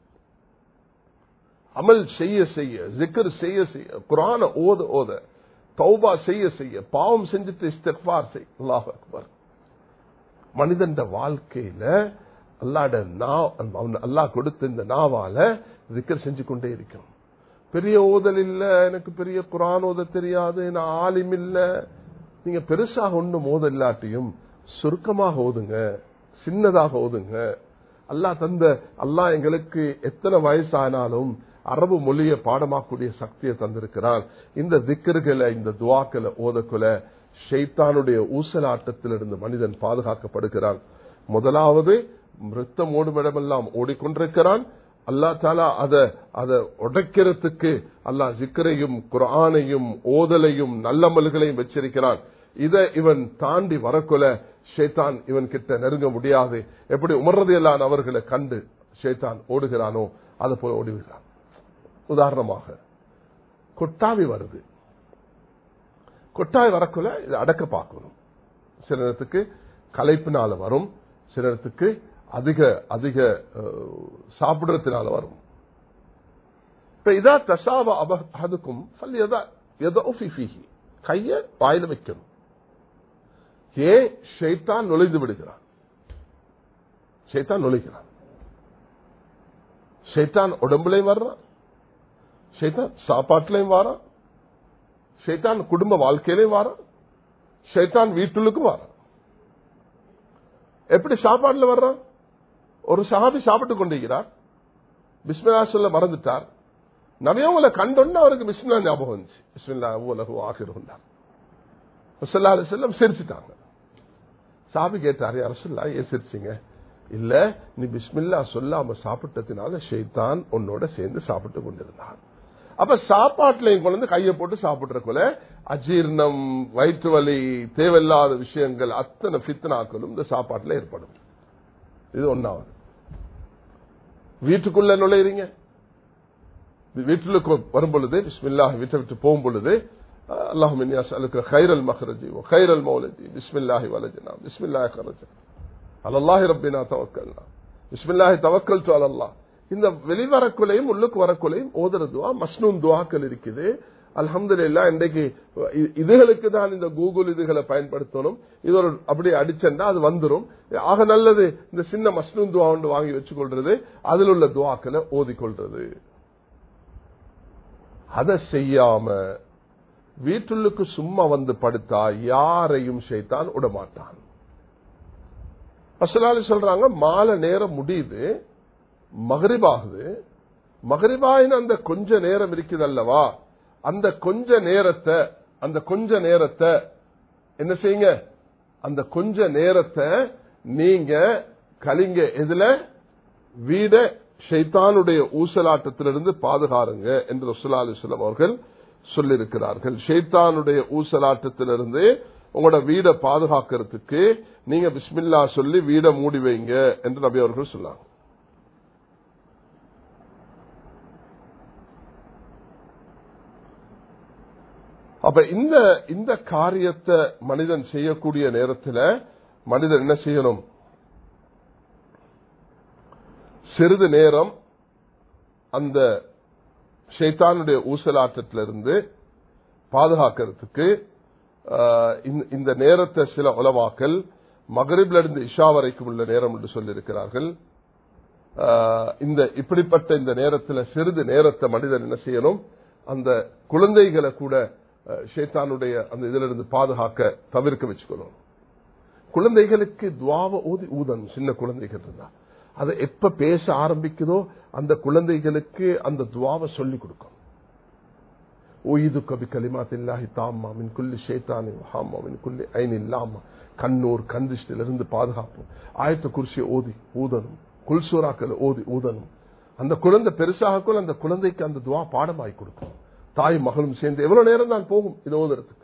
அமல் செய்ய செய்ய ஜிக்கர் செய்ய செய்ய குரான ஓத ஓத தௌபா செய்ய செய்ய பாவம் செஞ்சுட்டு இஸ்திக்பார் செய் அல்லாஹ் அக்பர் மனிதன் வாழ்க்கையில அல்லாட நா- அவன் அல்லாஹ் கொடுத்த இந்த நாவால ஜிக்கர் செஞ்சு கொண்டே இருக்கும் பெரிய ஓதல் இல்ல எனக்கு பெரிய குரான் ஓத தெரியாது நான் ஆலிம் இல்ல நீங்க பெருசாக ஒண்ணும் ஓத இல்லாட்டியும் சுருக்கமாக ஓதுங்க சின்னதாக ஓதுங்க அல்லாஹ் தந்த அல்லாஹ் எங்களுக்கு எத்தனை வயசானாலும் அரபு மொழியை பாடமாக்கூடிய சக்தியை தந்திருக்கிறான் இந்த திக்கர்களை இந்த துவாக்களை ஓதக்குல ஷெய்தானுடைய ஊசலாட்டத்திலிருந்து மனிதன் பாதுகாக்கப்படுகிறான் முதலாவது மிருத்தம் ஓடுமிடமெல்லாம் ஓடிக்கொண்டிருக்கிறான் அல்லா தாலா அத அதை உடைக்கிறதுக்கு அல்லாஹ் ஜிக்கரையும் குரானையும் ஓதலையும் நல்லமல்களையும் வச்சிருக்கிறான் இதை இவன் தாண்டி வரக்குல ஷேத்தான் இவன் கிட்ட நெருங்க முடியாது எப்படி உமர்றதையெல்லாம் அவர்களை கண்டு ஷேத்தான் ஓடுகிறானோ அதை போல ஓடுகிறான் உதாரணமாக கொட்டாவி வருது கொட்டாவி வரக்குள்ள இதை அடக்க பார்க்கணும் சில நேரத்துக்கு கலைப்பினால வரும் சில நேரத்துக்கு அதிக அதிக சாப்பிடுறதுனால வரும் இப்ப இதா தசாவ அபஹதுக்கும் கைய வாயில வைக்கணும் ஏன் ஷைத்தான் நுழைந்து விடுகிறான் ஷைத்தான் நுழைகிறான் ஷைத்தான் உடம்புலையும் வர்றான் ஷைத்தான் சாப்பாட்டுலையும் வாரான் ஷைத்தான் குடும்ப வாழ்க்கையிலையும் வாரான் ஷைத்தான் வீட்டுக்கும் வாரான் எப்படி சாப்பாடுல வர்றான் ஒரு சஹாபி சாப்பிட்டு கொண்டிருக்கிறார் பிஸ்மில்லா சொல்ல மறந்துட்டார் நவியவங்களை கண்டொன்னு அவருக்கு பிஸ்மில்லா ஞாபகம் வந்துச்சு பிஸ்மில்லா உலகு ஆகிருந்தார் ரசல்லா செல்லம் சிரிச்சுட்டாங்க சாபி கேட்டாரு அரசுல்லா ஏன் சிரிச்சிங்க இல்ல நீ பிஸ்மில்லா சொல்லாம சாப்பிட்டதுனால ஷெய்தான் உன்னோட சேர்ந்து சாப்பிட்டு கொண்டிருந்தான் அப்ப சாப்பாட்டுலையும் கொண்டு கையை போட்டு சாப்பிடுறக்குள்ள அஜீர்ணம் வயிற்று வலி தேவையில்லாத விஷயங்கள் அத்தனை பித்தனாக்களும் இந்த சாப்பாட்டுல ஏற்படும் இது ஒன்னாவது வீட்டுக்குள்ள நுழையிறீங்க வீட்டுக்கு வரும் பொழுது பிஸ்மில்லா வீட்டை விட்டு போகும் பொழுது اللهم اني اسالك خير المخرج وخير المولد بسم الله ولجنا بسم الله خرجنا على الله ربنا توكلنا بسم الله توكلت على الله இந்த வெளிவரக்குலையும் உள்ளுக்கு வரக்குலையும் ஓதுற துவா மஸ்னூன் துவாக்கள் இருக்குது அலமது இல்லா இன்றைக்கு இதுகளுக்கு தான் இந்த கூகுள் இதுகளை பயன்படுத்தணும் இது ஒரு அப்படி அடிச்சா அது வந்துடும் ஆக நல்லது இந்த சின்ன மஸ்னூன் துவா ஒன்று வாங்கி வச்சுக்கொள்றது அதில் உள்ள துவாக்களை ஓதிக்கொள்றது அதை செய்யாம வீட்டுள்ளுக்கு சும்மா வந்து படுத்தா யாரையும் செய்தான் விடமாட்டான் அசலாலி சொல்றாங்க மாலை நேரம் முடியுது மகரிபாகுது மகரிபாயின் அந்த கொஞ்ச நேரம் இருக்குது அல்லவா அந்த கொஞ்ச நேரத்தை அந்த கொஞ்ச நேரத்தை என்ன செய்யுங்க அந்த கொஞ்ச நேரத்தை நீங்க கலிங்க எதுல வீட ஷைத்தானுடைய ஊசலாட்டத்திலிருந்து பாதுகாருங்க என்று ரசுல்லா அலிஸ்லாம் அவர்கள் சொல்லியிருக்கிறார்கள் ஷைத்தானுடைய ஊசலாட்டத்திலிருந்து உங்களோட வீடை பாதுகாக்கிறதுக்கு நீங்க பிஸ்மில்லா சொல்லி வீடை மூடி வைங்க என்று நபி அவர்கள் சொன்னாங்க அப்ப இந்த இந்த காரியத்தை மனிதன் செய்யக்கூடிய நேரத்தில் மனிதன் என்ன செய்யணும் சிறிது நேரம் அந்த ஷைத்தானுடைய ஊசலாட்டத்திலிருந்து பாதுகாக்கிறதுக்கு இந்த நேரத்தை சில உலமாக்கல் மகரிப்ல இருந்து இஷா வரைக்கும் உள்ள நேரம் என்று சொல்லியிருக்கிறார்கள் இந்த இப்படிப்பட்ட இந்த நேரத்தில் சிறிது நேரத்தை மனிதன் என்ன செய்யணும் அந்த குழந்தைகளை கூட ஷேத்தானுடைய அந்த இதிலிருந்து பாதுகாக்க தவிர்க்க வச்சுக்கணும் குழந்தைகளுக்கு துவாவ ஊதி ஊதணும் சின்ன குழந்தைகள் இருந்தா அதை எப்ப பேச ஆரம்பிக்குதோ அந்த குழந்தைகளுக்கு அந்த துவாவை சொல்லிக் கொடுக்கும் ஒய்து கபி கலிமாத்தில்லாஹி தாமா மின் குல்லி ஷேத்தானி ஹாமா மின் குல்லி ஐன் இல்லாமா கண்ணூர் கந்திஷ்டிலிருந்து பாதுகாப்போம் ஆயத்த குர்சியை ஓதி ஊதணும் குல்சூராக்களை ஓதி ஊதணும் அந்த குழந்தை பெருசாகக்குள் அந்த குழந்தைக்கு அந்த துவா பாடமாய் கொடுக்கும் தாய் மகளும் சேர்ந்து எவ்வளவு நேரம் தான் போகும் இது ஓதுறதுக்கு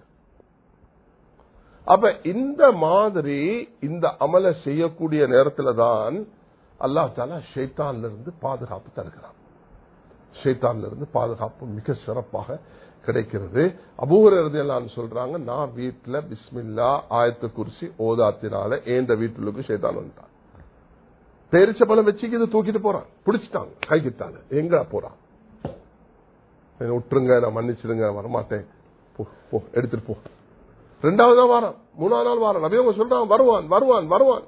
அப்ப இந்த மாதிரி இந்த அமலை செய்யக்கூடிய நேரத்தில் தான் அல்லா தாலா ஷைத்தான்ல இருந்து பாதுகாப்பு தருகிறான் ஷைத்தான்ல இருந்து பாதுகாப்பு மிக சிறப்பாக கிடைக்கிறது அபூரெல்லாம் சொல்றாங்க நான் வீட்டுல பிஸ்மில்லா ஆயத்த குறிச்சி ஓதாத்தினால ஏந்த வீட்டுக்கு ஷைத்தான் வந்துட்டான் பேரிச்ச பழம் வச்சுக்கு இது தூக்கிட்டு போறான் பிடிச்சிட்டாங்க கைக்கிட்டாங்க எங்க போறான் விட்டுருங்க நான் மன்னிச்சிருங்க வரமாட்டேன் போ போ எடுத்துட்டு போ ரெண்டாவது தான் வாரம் மூணாவது நாள் வாரம் நபியவங்க சொல்றாங்க வருவான் வருவான் வருவான்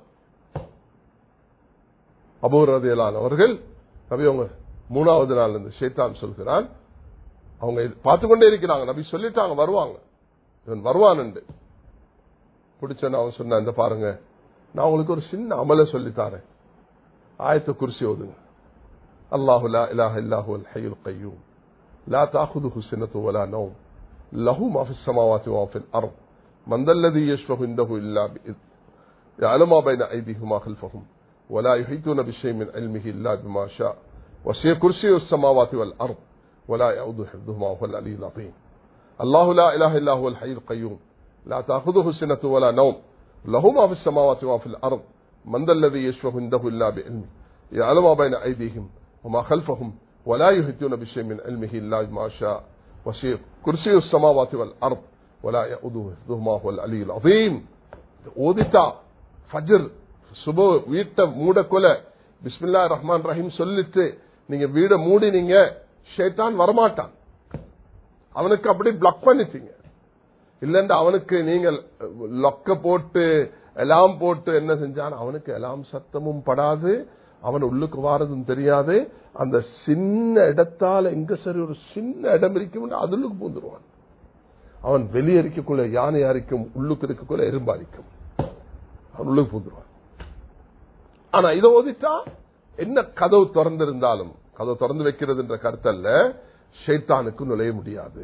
அபூரதியலான் அவர்கள் நபியவங்க மூணாவது நாள் இருந்து ஷேத்தான் சொல்கிறான் அவங்க பார்த்து கொண்டே இருக்கிறாங்க நபி சொல்லிட்டாங்க வருவாங்க இவன் வருவான் என்று பிடிச்ச அவன் சொன்ன இந்த பாருங்க நான் உங்களுக்கு ஒரு சின்ன அமலை சொல்லித்தாரேன் ஆயத்த குறிச்சி ஓதுங்க الله لا إله إلا هو الحي القيوم لا تأخذه سنة ولا نوم له ما في السماوات وما في الأرض من ذا الذي يشفه عنده إلا بإذن يعلم ما بين أيديهم وما خلفهم ولا يحيطون بشيء من علمه إلا بما شاء وسع كرسي السماوات والأرض ولا يعود حفظهما وهو العلي العظيم الله لا إله إلا هو الحي القيوم لا تأخذه سنة ولا نوم له ما في السماوات وما في الأرض من ذا الذي يشفه عنده إلا بعلمه يعلم ما بين أيديهم وما خلفهم ولا يهدون بشيء من علمه إلا بما شاء وسع كرسي السماوات والأرض ولا يؤذه حفظهما هو العلي العظيم ஓதிட்டா ஃபஜர் சுப வீட்டை மூடக்கொல பிஸ்மில்லா ரஹ்மான் ரஹீம் சொல்லிட்டு நீங்க வீட மூடினீங்க ஷேத்தான் வரமாட்டான் அவனுக்கு அப்படி பிளாக் பண்ணிட்டீங்க இல்லன்னா அவனுக்கு நீங்கள் லொக்க போட்டு எல்லாம் போட்டு என்ன செஞ்சான் அவனுக்கு எல்லாம் சத்தமும் படாது அவன் உள்ளுக்கு வாரதும் தெரியாது அந்த சின்ன இடத்தால எங்க சரி ஒரு சின்ன இடம் இருக்கும் அதுக்கு பூந்துருவான் அவன் வெளியே இருக்கக்குள்ள யானை அரிக்கும் உள்ளுக்கு இருக்கக்குள்ள எறும்பு அரிக்கும் அவன் உள்ளுக்கு பூந்துருவான் ஆனா இதை ஓதிட்டா என்ன கதவு திறந்திருந்தாலும் கதவு திறந்து வைக்கிறதுன்ற கருத்தல்ல ஷைத்தானுக்கு நுழைய முடியாது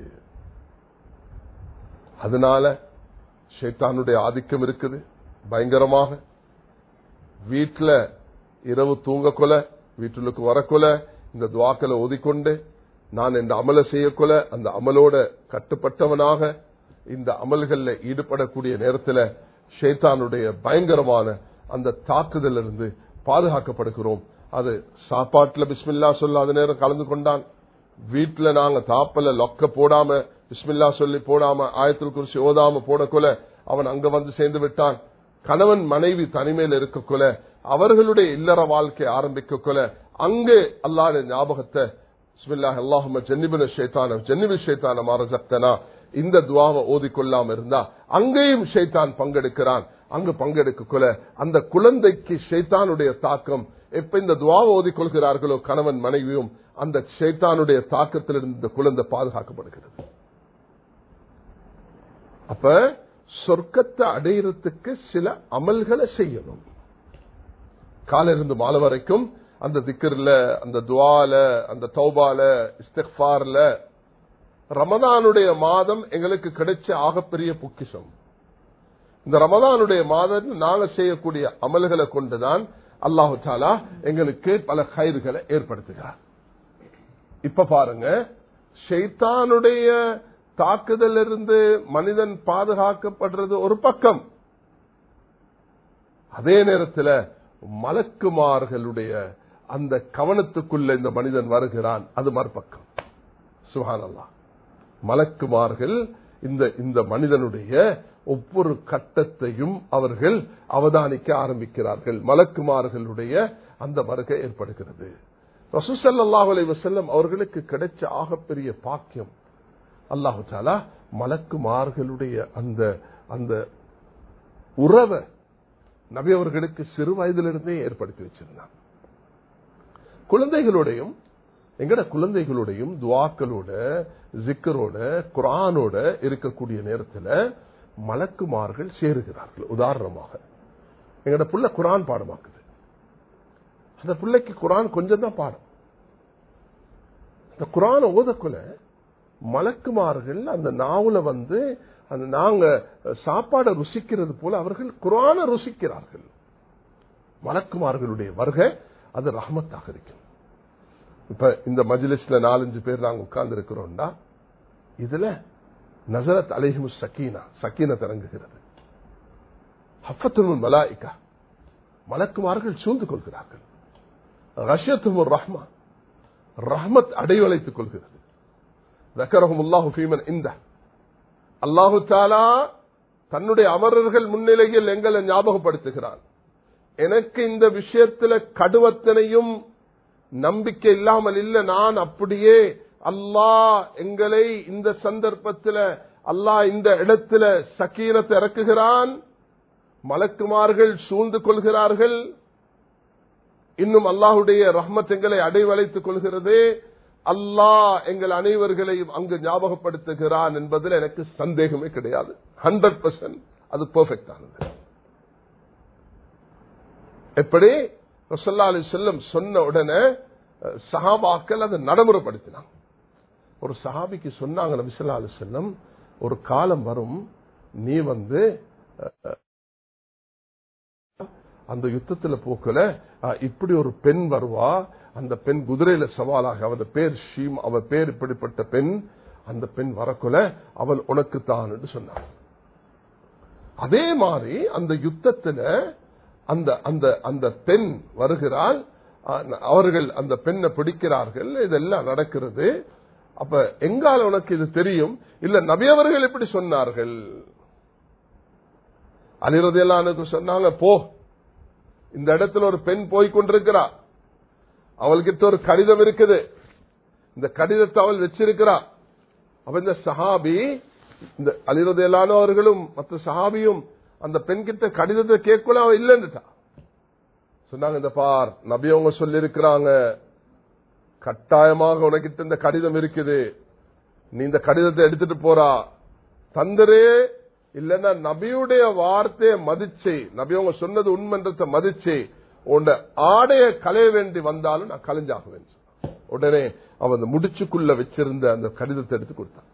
அதனால ஷைத்தானுடைய ஆதிக்கம் இருக்குது பயங்கரமாக வீட்டுல இரவு தூங்க கொல வீட்டுக்கு வரக்கொல இந்த துவாக்களை ஓதிக்கொண்டு நான் இந்த அமலை செய்யக்கொல அந்த அமலோட கட்டுப்பட்டவனாக இந்த அமல்கள்ல ஈடுபடக்கூடிய நேரத்தில் ஷேத்தானுடைய பயங்கரமான அந்த தாக்குதல் இருந்து பாதுகாக்கப்படுகிறோம் அது சாப்பாட்டுல பிஸ்மில்லா சொல்லாத நேரம் கலந்து கொண்டான் வீட்டுல நாங்க தாப்பல லொக்க போடாம பிஸ்மில்லா சொல்லி போடாம ஆயத்தில் குறிச்சி ஓதாம போடக்கொல அவன் அங்க வந்து சேர்ந்து விட்டான் கணவன் மனைவி தனிமையில் இருக்கக்கொல அவர்களுடைய இல்லற வாழ்க்கை ஆரம்பிக்க கொல அங்கே அல்லாத ஞாபகத்தை பிஸ்மில்லாஹ் அல்லாஹும ஜன்னிபின ஷைத்தான ஜன்னிபி ஷைத்தான மாரஜப்தனா இந்த துவாவை ஓதிக்கொள்ளாம இருந்தா அங்கேயும் ஷைத்தான் பங்கெடுக்கிறான் அங்கு பங்கெடுக்க கொல அந்த குழந்தைக்கு ஷைத்தானுடைய தாக்கம் எப்ப இந்த துவாவை ஓதிக்கொள்கிறார்களோ கணவன் மனைவியும் அந்த ஷைத்தானுடைய தாக்கத்திலிருந்து இந்த குழந்தை பாதுகாக்கப்படுகிறது அப்ப சொர்க்கத்தை அடையிறதுக்கு சில அமல்களை செய்யணும் காலிருந்து மாலை வரைக்கும் அந்த திக்கர்ல அந்த துவால அந்த தௌபால இஸ்திஃபார்ல ரமதானுடைய மாதம் எங்களுக்கு கிடைச்ச ஆகப்பெரிய பொக்கிஷம் இந்த ரமதானுடைய மாதம் நாங்க செய்யக்கூடிய அமல்களை கொண்டுதான் அல்லாஹு தாலா எங்களுக்கு பல கயிறுகளை ஏற்படுத்துகிறார் இப்ப பாருங்க ஷைத்தானுடைய தாக்குதல் இருந்து மனிதன் பாதுகாக்கப்படுறது ஒரு பக்கம் அதே நேரத்தில் மலக்குமார்களுடைய அந்த கவனத்துக்குள்ள இந்த மனிதன் வருகிறான் அது மறுபக்கம் சுகானல்லா மலக்குமார்கள் இந்த இந்த மனிதனுடைய ஒவ்வொரு கட்டத்தையும் அவர்கள் அவதானிக்க ஆரம்பிக்கிறார்கள் மலக்குமார்களுடைய அந்த வருகை ஏற்படுகிறது ரசூசல்லாஹ் அலை வசல்லம் அவர்களுக்கு கிடைச்ச ஆகப்பெரிய பாக்கியம் அல்லாஹு சாலா மலக்குமார்களுடைய அந்த அந்த உறவை நபி அவர்களுக்கு சிறு வயதிலிருந்தே ஏற்படுத்தி வச்சிருந்தார் குழந்தைகளோடையும் எங்கட குழந்தைகளோடையும் துவாக்களோட ஜிக்கரோட குரானோட இருக்கக்கூடிய நேரத்தில் மலக்குமார்கள் சேருகிறார்கள் உதாரணமாக எங்கட புள்ள குரான் பாடமாக்குது அந்த பிள்ளைக்கு குரான் கொஞ்சம் தான் பாடம் அந்த குரானை ஓதக்குள்ள மலக்குமார்கள் அந்த நாவல வந்து அந்த நாங்க சாப்பாடை ருசிக்கிறது போல அவர்கள் குரான ருசிக்கிறார்கள் மலக்குமார்களுடைய வருகை அது ரஹமத்தாக இருக்கும் இப்ப இந்த மஜிலிஸ்ல நாலஞ்சு பேர் நாங்க உட்கார்ந்து இருக்கிறோம்னா இதுல நசரத் அலைஹிமு சக்கீனா சக்கீன திறங்குகிறது ஹஃபத்துல் மலாய்கா மலக்குமார்கள் சூழ்ந்து கொள்கிறார்கள் ரஷ்யத்தும் ரஹ்மா ரஹ்மத் அடைவழைத்துக் கொள்கிறது ذكرهم الله في من عنده அல்லாஹு தாலா தன்னுடைய அமரர்கள் முன்னிலையில் எங்களை ஞாபகப்படுத்துகிறான் எனக்கு இந்த விஷயத்துல கடுவத்தனையும் நம்பிக்கை இல்லாமல் இல்ல நான் அப்படியே அல்லாஹ் எங்களை இந்த சந்தர்ப்பத்தில் அல்லாஹ் இந்த இடத்துல சக்கீனத்தை இறக்குகிறான் மலக்குமார்கள் சூழ்ந்து கொள்கிறார்கள் இன்னும் அல்லாஹுடைய ரஹ்மத் எங்களை அடைவழைத்துக் கொள்கிறது அல்லாஹ் எங்கள் அனைவர்களையும் அங்கு ஞாபகப்படுத்துகிறான் என்பதில் எனக்கு சந்தேகமே கிடையாது ஹண்ட்ரட் பர்சன்ட் அது பெர்ஃபெக்ட் ஆனது எப்படி ரசல்லா அலி செல்லம் சொன்ன உடனே அஹ், சஹாபாக்கள் அதை நடைமுறைப்படுத்தினாங்க ஒரு சஹாபிக்கு சொன்னாங்க நபிசல்லா அலி செல்லம் ஒரு காலம் வரும் நீ வந்து அஹ், அந்த யுத்தத்துல போக்கல அஹ், இப்படி ஒரு பெண் வருவா அந்த பெண் குதிரையில சவாலாக அவத பேர் ஷீம் அவ பேர் இப்படிப்பட்ட பெண் அந்த பெண் வரக்குல அவள் உனக்கு தான் என்று சொன்னார் அதே மாதிரி அந்த யுத்தத்துல அந்த அந்த அந்த பெண் வருகிறாள் அஹ், அவர்கள் அந்த பெண்ணை பிடிக்கிறார்கள் இதெல்லாம் நடக்கிறது அப்ப எங்கால உனக்கு இது தெரியும் இல்ல நபியவர்கள் எப்படி சொன்னார்கள் அலிரதையெல்லாம் சொன்னாங்க போ இந்த இடத்துல ஒரு பெண் போய் கொண்டிருக்கிறா அவள்கிட்ட ஒரு கடிதம் இருக்குது இந்த கடிதத்தை அவள் வச்சிருக்கிறா அப்ப இந்த சஹாபி இந்த அலிரதையெல்லான அவர்களும் மற்ற சஹாபியும் அந்த பெண் கிட்ட கடிதத்தை கேட்கல அவ இல்லைன்னுட்டா சொன்னாங்க இந்த பார் நபி அவங்க சொல்லி இருக்கிறாங்க கட்டாயமாக உனக்கிட்ட இந்த கடிதம் இருக்குது நீ இந்த கடிதத்தை எடுத்துட்டு போறா தந்தரே இல்லன்னா நபியுடைய வார்த்தையை மதிச்சு நபி அவங்க சொன்னது உண்மைன்றத மதிச்சு உன்னை ஆடைய களைய வேண்டி வந்தாலும் நான் கலைஞ்சாகுவேன் சொன்னான். உடனே அவன் அந்த முடிச்சுக்குள்ள வச்சிருந்த அந்த கடிதத்தை எடுத்து கொடுத்தான்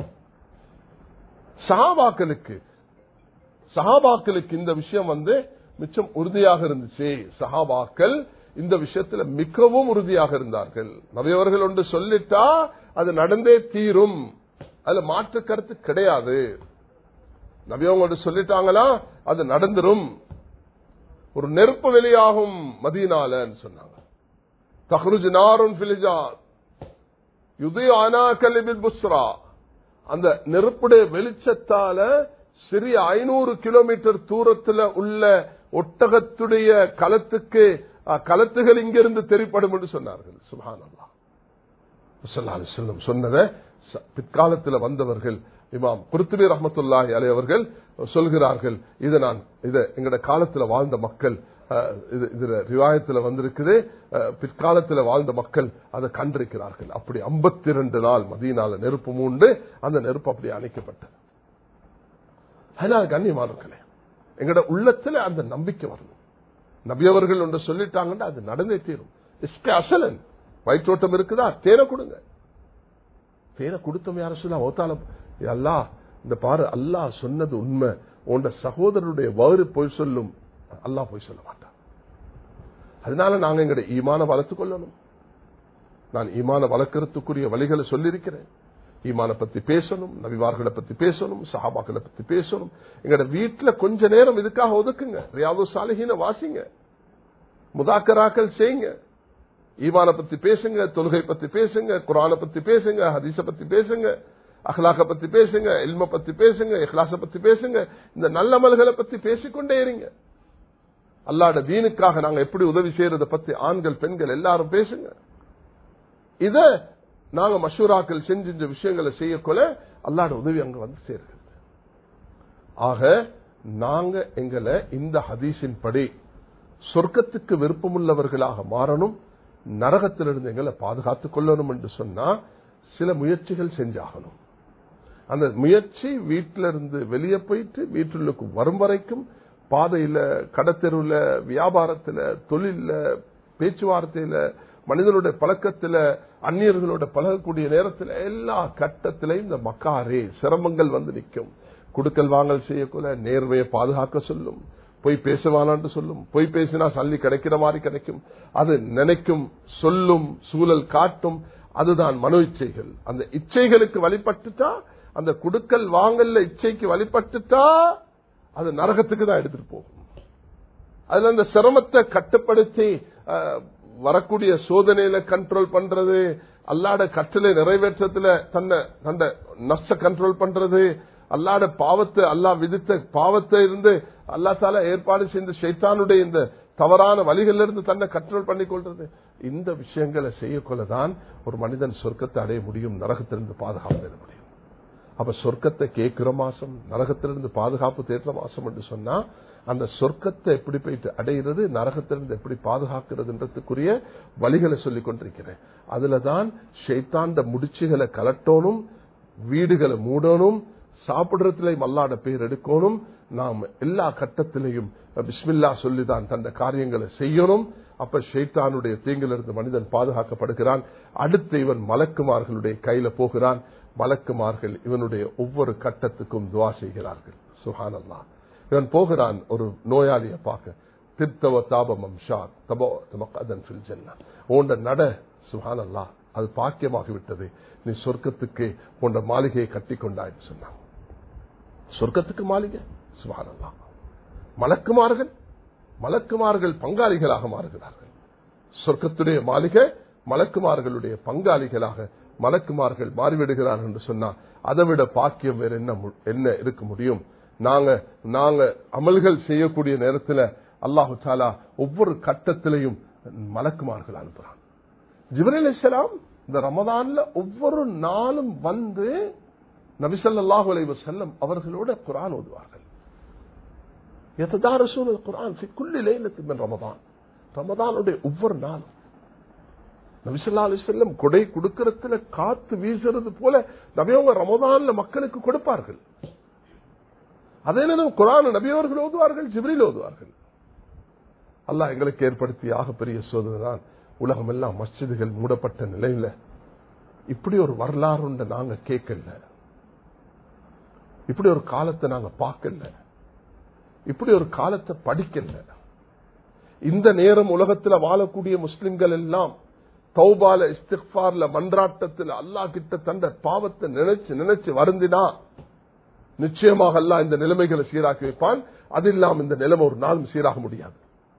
சஹாபாக்களுக்கு சஹாபாக்களுக்கு இந்த விஷயம் வந்து மிச்சம் உறுதியாக இருந்துச்சு சஹாபாக்கள் இந்த விஷயத்துல மிகவும் உறுதியாக இருந்தார்கள் நபியவர்கள் ஒன்று சொல்லிட்டா அது நடந்தே தீரும் அதுல மாற்று கருத்து கிடையாது நபியவங்க ஒன்று சொல்லிட்டாங்களா அது நடந்துரும் ஒரு நெருப்பு வெளியாகும் மதீனாலன்னு சொன்னாங்க தஹ்ருஜ் நாருன் பிலிஜான் யுதி ஆனா கலிபில் புஸ்ரா அந்த நெருப்புடைய வெளிச்சத்தால சிறிய ஐநூறு கிலோமீட்டர் தூரத்துல உள்ள ஒட்டகத்துடைய களத்துக்கு அஹ், களத்துகள் இங்கிருந்து தெரிப்படும் என்று சொன்னார்கள் சுபானல்லா செல்லும் சொன்னதை ச- பிற்காலத்துல வந்தவர்கள் இமாம் குருத்துபி ரஹமத்துல்லாஹி அலை அவர்கள் சொல்கிறார்கள் இது நான் இது எங்கட காலத்துல வாழ்ந்த மக்கள் அஹ், இது இதுல ரிவாயத்துல வந்திருக்குது அஹ், பிற்காலத்துல வாழ்ந்த மக்கள் அதை கண்டிருக்கிறார்கள் அப்படி 52 நாள் மதியனால நெருப்பு மூண்டு அந்த நெருப்பு அப்படி அணைக்கப்பட்டது அதனால கண்ணியமானவர்களே எங்கட உள்ளத்துல அந்த நம்பிக்கை வரணும் நபியவர்கள் ஒன்று சொல்லிட்டாங்கன்னா அது நடந்தே தீரும் இஸ்கே அசலன் வயிற்றோட்டம் இருக்குதா தேனை கொடுங்க தேனை கொடுத்தோம் யார சொல்ல ஓத்தால அல்லா இந்த பாரு அல்லாஹ் சொன்னது உண்மை உண்ட சகோதரனுடைய வயிறு போய் சொல்லும் அல்லாஹ் போய் சொல்ல மாட்டான் அதனால நாங்க எங்களுடைய ஈமான வளர்த்துக் கொள்ளணும் நான் ஈமான வளர்க்கறதுக்குரிய வழிகளை சொல்லியிருக்கிறேன் ஈமான பத்தி பேசணும் நபிவார்களை பத்தி பேசணும் சஹாபாக்களை பத்தி பேசணும் எங்களோட வீட்டுல கொஞ்ச நேரம் இதுக்காக ஒதுக்குங்க ரியாது சாலிஹின வாசிங்க முதாக்கராக்கள் செய்யுங்க ஈமான பத்தி பேசுங்க தொழுகை பத்தி பேசுங்க குரானை பத்தி பேசுங்க ஹதீஸ பத்தி பேசுங்க அஹ்லாக்க பத்தி பேசுங்க இல்ம பத்தி பேசுங்க இஹ்லாச பத்தி பேசுங்க இந்த நல்ல அமல்களை பத்தி பேசிக்கொண்டே இருங்க அல்லாட தீனுக்காக நாங்க எப்படி உதவி செய்யறத பத்தி ஆண்கள் பெண்கள் எல்லாரும் பேசுங்க இத நாங்க மஷூராக்கள் செஞ்சு இந்த விஷயங்களை செய்யக்கொள்ள அல்லாட உதவி அங்க வந்து சேர்க்கிறது ஆக நாங்க எங்களை இந்த ஹதீஸின் படி சொர்க்கத்துக்கு விருப்பமுள்ளவர்களாக மாறணும் நரகத்திலிருந்து எங்களை பாதுகாத்துக் கொள்ளணும் என்று சொன்னா சில முயற்சிகள் செஞ்சாகணும் அந்த முயற்சி வீட்டில இருந்து வெளியே போயிட்டு வீட்டுக்கு வரும் வரைக்கும் பாதையில கடத்தெருவுல வியாபாரத்துல தொழில பேச்சுவார்த்தையில மனிதனுடைய பழக்கத்துல அந்நியர்களோட பழகக்கூடிய நேரத்தில் எல்லா கட்டத்திலையும் இந்த மக்காரே சிரமங்கள் வந்து நிற்கும் குடுக்கல் வாங்கல் செய்யக்குள்ள நேர்மையை பாதுகாக்க சொல்லும் பொய் பேசுவானான்னு சொல்லும் பொய் பேசினா சல்லி கிடைக்கிற மாதிரி கிடைக்கும் அது நினைக்கும் சொல்லும் சூழல் காட்டும் அதுதான் மனோ இச்சைகள் அந்த இச்சைகளுக்கு வழிபட்டுட்டா அந்த குடுக்கல் வாங்கல்ல இச்சைக்கு வழிபட்டுட்டா அது நரகத்துக்கு தான் எடுத்துட்டு போகும் அதுல அந்த சிரமத்தை கட்டுப்படுத்தி அஹ், வரக்கூடிய சோதனையில கண்ட்ரோல் பண்றது அல்லாட கட்டளை நிறைவேற்றத்துல தன்னை தன்னை நஷ்ட கண்ட்ரோல் பண்றது அல்லாட பாவத்தை அல்லாஹ் விதித்த பாவத்தை இருந்து அல்லா தால ஏற்பாடு செய்த ஷைத்தானுடைய இந்த தவறான வழிகளிலிருந்து இருந்து தன்னை கண்ட்ரோல் பண்ணி கொள்றது இந்த விஷயங்களை செய்யக்கொள்ளதான் ஒரு மனிதன் சொர்க்கத்தை அடைய முடியும் நரகத்திலிருந்து பாதுகாப்பு பெற முடியும் அப்ப சொர்க்கத்தை கேட்கிற மாசம் நரகத்திலிருந்து பாதுகாப்பு தேடுற மாசம் என்று சொன்னா அந்த சொர்க்கத்தை எப்படி போயிட்டு அடைகிறது நரகத்திலிருந்து எப்படி பாதுகாக்கிறதுன்றதுக்குரிய வழிகளை சொல்லிக் கொண்டிருக்கிறேன் அதுலதான் ஷைத்தாண்ட முடிச்சுகளை கலட்டணும் வீடுகளை மூடணும் சாப்பிடுறதுலயும் அல்லாட பேர் எடுக்கணும் நாம் எல்லா கட்டத்திலையும் பிஸ்மில்லா சொல்லிதான் தந்த காரியங்களை செய்யணும் அப்ப ஷைத்தானுடைய தீங்கிலிருந்து மனிதன் பாதுகாக்கப்படுகிறான் அடுத்து இவன் மலக்குமார்களுடைய கையில போகிறான் மலக்குமார்கள் இவனுடைய ஒவ்வொரு கட்டத்துக்கும் துவா செய்கிறார்கள் சுஹானல்லா இவன் போகிறான் ஒரு நோயாளியை பார்க்க திர்த்தவ தாபமம் ஷா தபோ தமக்கதன் ஃபில் ஜன்னா உண்ட நட சுஹானல்லா அது பாக்கியமாகி விட்டது நீ சொர்க்கத்துக்கு உண்ட மாளிகையை கட்டி கொண்டாய் சொன்னான் சொர்க்கத்துக்கு மாளிகை சுஹானல்லா மலக்குமார்கள் மலக்குமார்கள் பங்காளிகளாக மாறுகிறார்கள் சொர்க்கத்துடைய மாளிகை மலக்குமார்களுடைய பங்காளிகளாக மலக்குமார்கள் மாறிவிடுகிறார்கள் என்று சொன்னால் அதை விட பாக்கியம் வேற என்ன என்ன இருக்க முடியும் நாங்க நாங்க அமல்கள் செய்யக்கூடிய நேரத்தில் அல்லாஹு தாலா ஒவ்வொரு கட்டத்திலையும் மலக்குமார்கள் அனுப்புறான் ஜிபரேல் இஸ்லாம் இந்த ரமதான்ல ஒவ்வொரு நாளும் வந்து நபிசல்லாஹு அலைவ செல்லம் அவர்களோட குரான் ஓதுவார்கள் يتدارسون القرآن في كل ليلة من رمضان ரமதானுடைய ஒவ்வொரு நாளும் நபிசல்லா அலி செல்லம் கொடை கொடுக்கறதுல காத்து வீசுறது போல நபியவங்க ரமதான்ல மக்களுக்கு கொடுப்பார்கள் அதே நேரம் குரான் நபியவர்கள் ஓதுவார்கள் ஜிப்ரில் ஓதுவார்கள் அல்லாஹ் எங்களுக்கு ஏற்படுத்திய ஆகப்பெரிய சோதனை தான் உலகம் எல்லாம் மஸ்ஜிதுகள் மூடப்பட்ட நிலையில இப்படி ஒரு வரலாறு நாங்க கேட்கல இப்படி ஒரு காலத்தை நாங்க பார்க்கல இப்படி ஒரு காலத்தை படிக்கல இந்த நேரம் உலகத்தில் வாழக்கூடிய முஸ்லிம்கள் எல்லாம் தௌபால இஸ்திஃபார்ல மன்றாட்டத்தில் அல்லா கிட்ட தந்த பாவத்தை நினைச்சு நினைச்சு வருந்தினா நிச்சயமாக அல்லா இந்த நிலைமைகளை சீராக்கி வைப்பான் அது இல்லாம இந்த நிலைமை ஒரு நாளும் சீராக முடியாது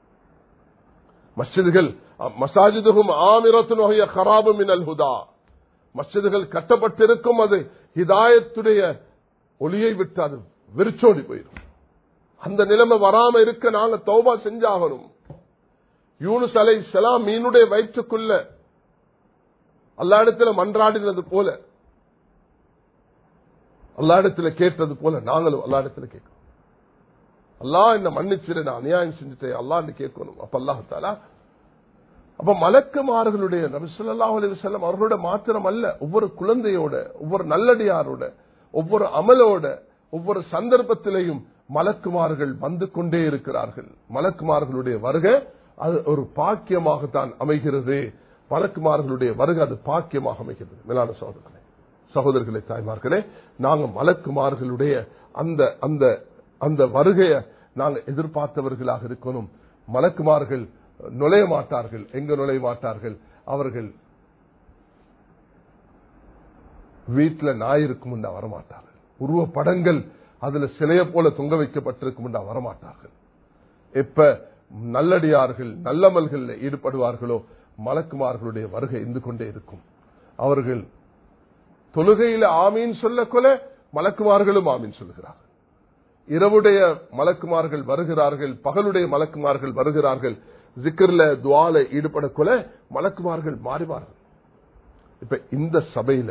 மஸ்ஜிதுகள் மசாஜிதுகும் ஆமிரத்து நோய ஹராபும் மினல் ஹுதா மஸ்ஜிதுகள் கட்டப்பட்டிருக்கும் அது ஹிதாயத்துடைய ஒளியை விட்டு அது விரிச்சோடி போயிடும் அந்த நிலைமை வராம இருக்க நாங்க தௌபா செஞ்சாகணும் யூனுஸ் அலை சலாம் மீனுடைய வயிற்றுக்குள்ள அல்லா இடத்துல மன்றாடினது போல அல்லா இடத்துல கேட்டது போல நாங்களும் அல்லா இடத்துல கேட்கணும் அல்லா என்ன மன்னிச்சிரு நான் அநியாயம் செஞ்சுட்டேன் அல்லான்னு கேட்கணும் அப்ப அல்லாஹாலா அப்ப மலக்குமார்களுடைய நபிசுல்லா அலிவசல்லம் அவர்களோட மாத்திரம் அல்ல ஒவ்வொரு குழந்தையோட ஒவ்வொரு நல்லடியாரோட ஒவ்வொரு அமலோட ஒவ்வொரு சந்தர்ப்பத்திலையும் மலக்குமார்கள் வந்து கொண்டே இருக்கிறார்கள் மலக்குமார்களுடைய வருகை அது ஒரு பாக்கியமாகத்தான் அமைகிறது மலக்குமார்களுடைய வருகை அது பாக்கியமாக அமைகிறது மேலான சகோதரர்களே சகோதரர்களே தாய்மார்களே நாங்க மலக்குமார்களுடைய அந்த அந்த அந்த வருகையை நாங்க எதிர்பார்த்தவர்களாக இருக்கணும் மலக்குமார்கள் நுழைய மாட்டார்கள் எங்க நுழைய மாட்டார்கள் அவர்கள் வீட்டில் நாய் இருக்கும் வரமாட்டார்கள் உருவ படங்கள் அதுல சிலைய போல தொங்க வைக்கப்பட்டிருக்கும் வரமாட்டார்கள் எப்ப நல்லடியார்கள் நல்லமல்கள் ஈடுபடுவார்களோ மலக்குமார்களுடைய வருகை இருந்து கொண்டே இருக்கும் அவர்கள் தொழுகையில ஆமீன் சொல்ல கொல மலக்குமார்களும் ஆமீன் சொல்கிறார்கள் இரவுடைய மலக்குமார்கள் வருகிறார்கள் பகலுடைய மலக்குமார்கள் வருகிறார்கள் ஜிக்கர்ல துவால ஈடுபட கொல மலக்குமார்கள் மாறிவார்கள் இப்ப இந்த சபையில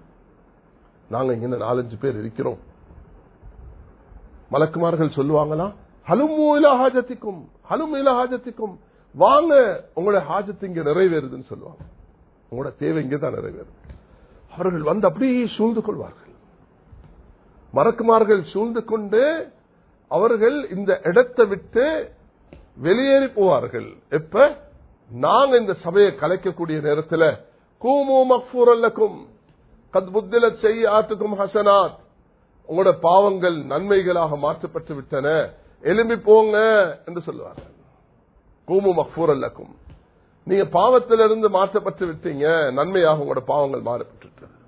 நாங்க இங்க நாலஞ்சு பேர் இருக்கிறோம் மலக்குமார்கள் சொல்லுவாங்களா ஹலுமூல ஹாஜத்திக்கும் ஹலுமூல ஹாஜத்திக்கும் வாங்க உங்களோட ஹாஜத்து இங்க நிறைவேறுதுன்னு சொல்லுவாங்க உங்களோட தேவை இங்கதான் நிறைவேறுது அவர்கள் வந்து அப்படியே சூழ்ந்து கொள்வார்கள் மறக்குமார்கள் சூழ்ந்து கொண்டு அவர்கள் இந்த இடத்தை விட்டு வெளியேறி போவார்கள் எப்ப நாங்க இந்த சபையை கலைக்கக்கூடிய நேரத்தில் கூமு மக்பூர் அல்லக்கும் கத் புத்தில செய்ய ஆத்துக்கும் ஹசனாத் உங்களோட பாவங்கள் நன்மைகளாக மாற்றப்பட்டு விட்டன எலும்பி போங்க என்று சொல்லுவார்கள் கூமு மக்பூர் அல்லக்கும் நீங்க பாவத்திலிருந்து மாற்றப்பட்டு விட்டீங்க நன்மையாக உங்களோட பாவங்கள் மாறப்பட்டு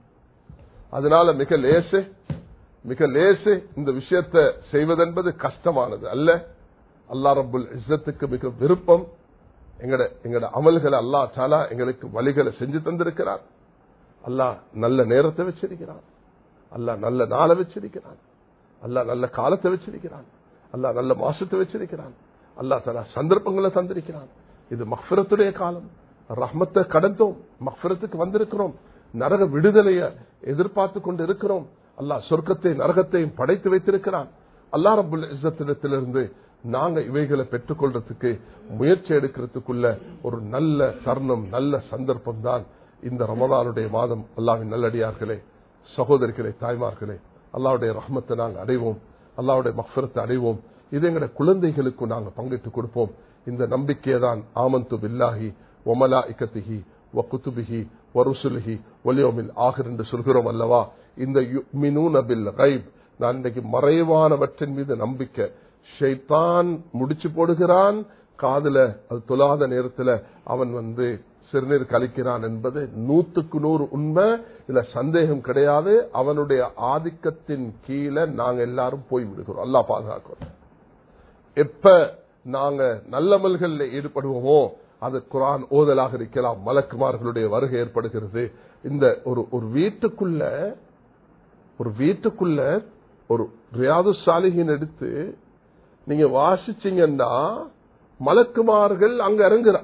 அதனால மிக லேசு மிக லேசு இந்த விஷயத்தை செய்வதென்பது கஷ்டமானது அல்ல அல்லா ரபுல் இஸ்ஸத்துக்கு மிக விருப்பம் எங்கட எங்கட அமல்களை அல்லா சாலா எங்களுக்கு வழிகளை செஞ்சு தந்திருக்கிறார் அல்லாஹ் நல்ல நேரத்தை வச்சிருக்கிறான் அல்லாஹ் நல்ல நாளை வச்சிருக்கிறான் அல்லாஹ் நல்ல காலத்தை வச்சிருக்கிறான் அல்லாஹ் நல்ல மாசத்தை வச்சிருக்கிறான் அல்லாஹ் தலா சந்தர்ப்பங்களை தந்திருக்கிறான் இது மஃபிரத்துடைய காலம் ரஹ்மத்தை கடந்தோம் மஃபிரத்துக்கு வந்திருக்கிறோம் நரக விடுதலைய எதிர்பார்த்து கொண்டு இருக்கிறோம் அல்லாஹ் சொர்க்கத்தை நரகத்தையும் படைத்து வைத்திருக்கிறான் அல்லா ரபுல் இஸ்ஸத்திடத்திலிருந்து நாங்க இவைகளை பெற்றுக்கொள்றதுக்கு முயற்சி எடுக்கிறதுக்குள்ள ஒரு நல்ல தருணம் நல்ல சந்தர்ப்பம் தான் இந்த ரமதானுடைய மாதம் அல்லாவின் நல்லடியார்களே சகோதரிகளே தாய்மார்களே அல்லாவுடைய ரஹ்மத்தை நாங்கள் அடைவோம் அல்லாவுடைய மஃபரத்தை அடைவோம் இது எங்களுடைய குழந்தைகளுக்கும் நாங்கள் பங்கிட்டு கொடுப்போம் இந்த நம்பிக்கையை தான் ஆமந்து பில்லாஹி ஒமலா இக்கத்திஹி வ குத்துபிஹி வருசுலிஹி ஒலியோமில் ஆகிர் என்று சொல்கிறோம் அல்லவா இந்த யுமினூன பில் கைப் நான் இன்றைக்கு மறைவானவற்றின் மீது நம்பிக்கை ஷைத்தான் முடிச்சு போடுகிறான் காதுல அது தொழாத நேரத்தில் அவன் வந்து சிறுநீர் கழிக்கிறான் என்பது நூத்துக்கு நூறு உண்மை இதுல சந்தேகம் கிடையாது அவனுடைய ஆதிக்கத்தின் கீழே நாங்க எல்லாரும் போய் விடுகிறோம் அல்லா பாதுகாக்கிறோம் எப்ப நாங்க நல்லமல்கள்ல ஈடுபடுவோமோ அது குரான் ஓதலாக இருக்கலாம் மலக்குமார்களுடைய வருகை ஏற்படுகிறது இந்த ஒரு ஒரு வீட்டுக்குள்ள ஒரு வீட்டுக்குள்ள ஒரு ரியாது சாலிகின் எடுத்து நீங்க வாசிச்சீங்கன்னா மலக்குமார்கள் அங்க இறங்குறான்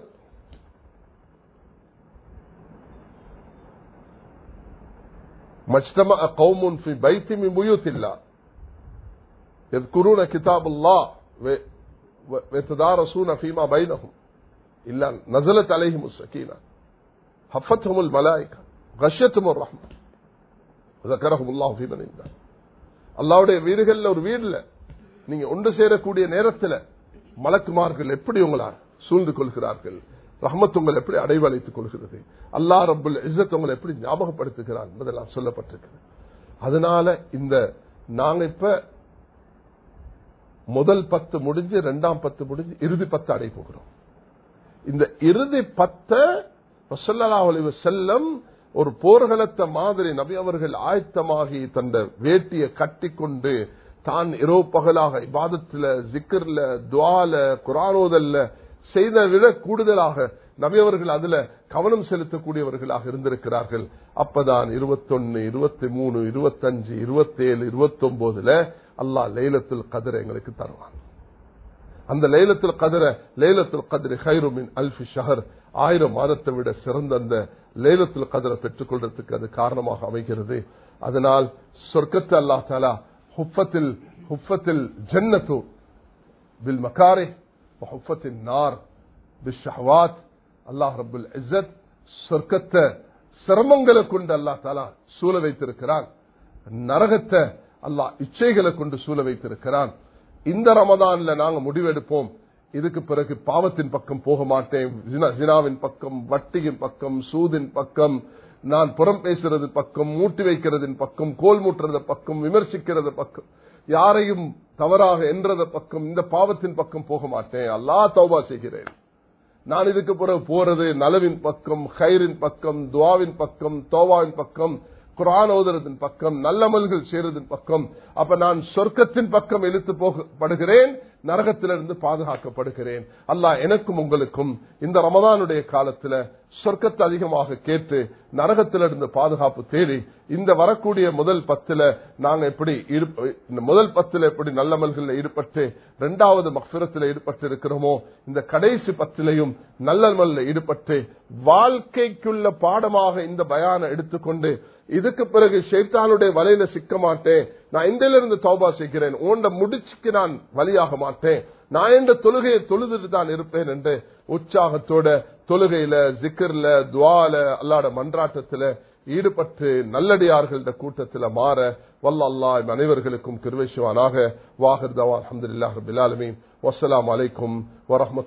مجتمع قوم في بيت من بيوت الله يذكرون كتاب الله ويتدارسون فيما بينهم إلا نزلت عليهم السكينة حفتهم الملائكة غشيتهم الرحمة ذكرهم الله في من عنده அல்லாவுடைய வீடுகள்ல ஒரு வீடுல நீங்க ஒன்று சேரக்கூடிய நேரத்தில் மலக்குமார்கள் எப்படி உங்களா சூழ்ந்து கொள்கிறார்கள் ரஹமத் உங்களை எப்படி அடைவழைத்துக் கொள்கிறது அல்லா ரபுல் இஸ்ஸத் உங்களை எப்படி ஞாபகப்படுத்துகிறார் என்பதெல்லாம் சொல்லப்பட்டிருக்கு அதனால இந்த நாங்க இப்ப முதல் பத்து முடிஞ்சு ரெண்டாம் பத்து முடிஞ்சு இறுதி பத்து அடை போகிறோம் இந்த இறுதி பத்த செல்லம் ஒரு போர்களத்த மாதிரி நபி அவர்கள் ஆயத்தமாகி தந்த வேட்டியை கட்டி கொண்டு தான் இரவு பகலாக இபாதத்துல ஜிக்கர்ல துவால குரானோதல்ல செய்த விட கூடுதலாக நபியவர்கள் அதுல கவனம் செலுத்தக்கூடியவர்களாக இருந்திருக்கிறார்கள் அப்பதான் இருபத்தொன்னு இருபத்தி மூணு இருபத்தஞ்சு இருபத்தேழு இருபத்தி ஒன்பதுல அல்லா லைலத்தில் கதிரை எங்களுக்கு தருவான் அந்த லைலத்தில் கதிர லைலத்தில் கதிரை ஹைருமின் அல்ஃபி ஷஹர் ஆயிரம் மாதத்தை விட சிறந்த அந்த லைலத்தில் கதிரை பெற்றுக் கொள்றதுக்கு அது காரணமாக அமைகிறது அதனால் சொர்க்கத்தை அல்லா தாலா ஹுஃபத்தில் ஹுஃபத்தில் ஜன்னத்து பில் மக்காரே ஹுஃபத்தின் நார் பில் ஷஹவாத் அல்லாஹ் ரபுல் இஸ்ஸத் சொர்க்கத்தை சிரமங்களை கொண்டு அல்லா தாலா சூழ வைத்திருக்கிறான் நரகத்தை அல்லாஹ் இச்சைகளை கொண்டு சூழ வைத்திருக்கிறான் இந்த ரமதான்ல நாங்க முடிவெடுப்போம் இதுக்கு பிறகு பாவத்தின் பக்கம் போக மாட்டேன் ஜினாவின் பக்கம் வட்டியின் பக்கம் சூதின் பக்கம் நான் புறம் பேசுறது பக்கம் மூட்டி வைக்கிறதின் பக்கம் கோல் மூட்டுறது பக்கம் விமர்சிக்கிறது பக்கம் யாரையும் தவறாக என்றத பக்கம் இந்த பாவத்தின் பக்கம் போக மாட்டேன் அல்லா தௌபா செய்கிறேன் நான் இதுக்கு பிறகு போறது நலவின் பக்கம் ஹைரின் பக்கம் துவாவின் பக்கம் தோவாவின் பக்கம் குரான் ஓதுறதின் பக்கம் நல்லமல்கள் செய்யறதின் பக்கம் அப்ப நான் சொர்க்கத்தின் பக்கம் இழுத்து போகப்படுகிறேன் நரகத்திலிருந்து பாதுகாக்கப்படுகிறேன் அல்லாஹ் எனக்கும் உங்களுக்கும் இந்த ரமதானுடைய காலத்துல சொர்க்கத்தை அதிகமாக கேட்டு நரகத்திலிருந்து பாதுகாப்பு தேடி இந்த வரக்கூடிய முதல் பத்துல நாங்க எப்படி முதல் பத்துல எப்படி நல்லமல்கள் ஈடுபட்டு இரண்டாவது மக்பிரத்தில் ஈடுபட்டு இருக்கிறோமோ இந்த கடைசி பத்திலையும் நல்லமல்ல ஈடுபட்டு வாழ்க்கைக்குள்ள பாடமாக இந்த பயான எடுத்துக்கொண்டு இதுக்கு பிறகு ஷைத்தானுடைய வலையில சிக்க மாட்டேன் நான் இந்திலிருந்து தௌபா செய்கிறேன் உண்ட முடிச்சுக்கு நான் வழியாக மாட்டேன் நான் என்ற தொழுகையை தொழுதுட்டு தான் இருப்பேன் என்று உற்சாகத்தோட தொழுகையில ஜிக்கர்ல துவால அல்லாட மன்றாட்டத்துல ஈடுபட்டு நல்லடியார்கள் கூட்டத்தில் மாற வல்ல அல்லா அனைவர்களுக்கும் கிருவேசுவானாக வாஹர் தவா அஹமதுல்லாஹ் பிலாலமீன் வசலாம் அலைக்கும் வரமத்து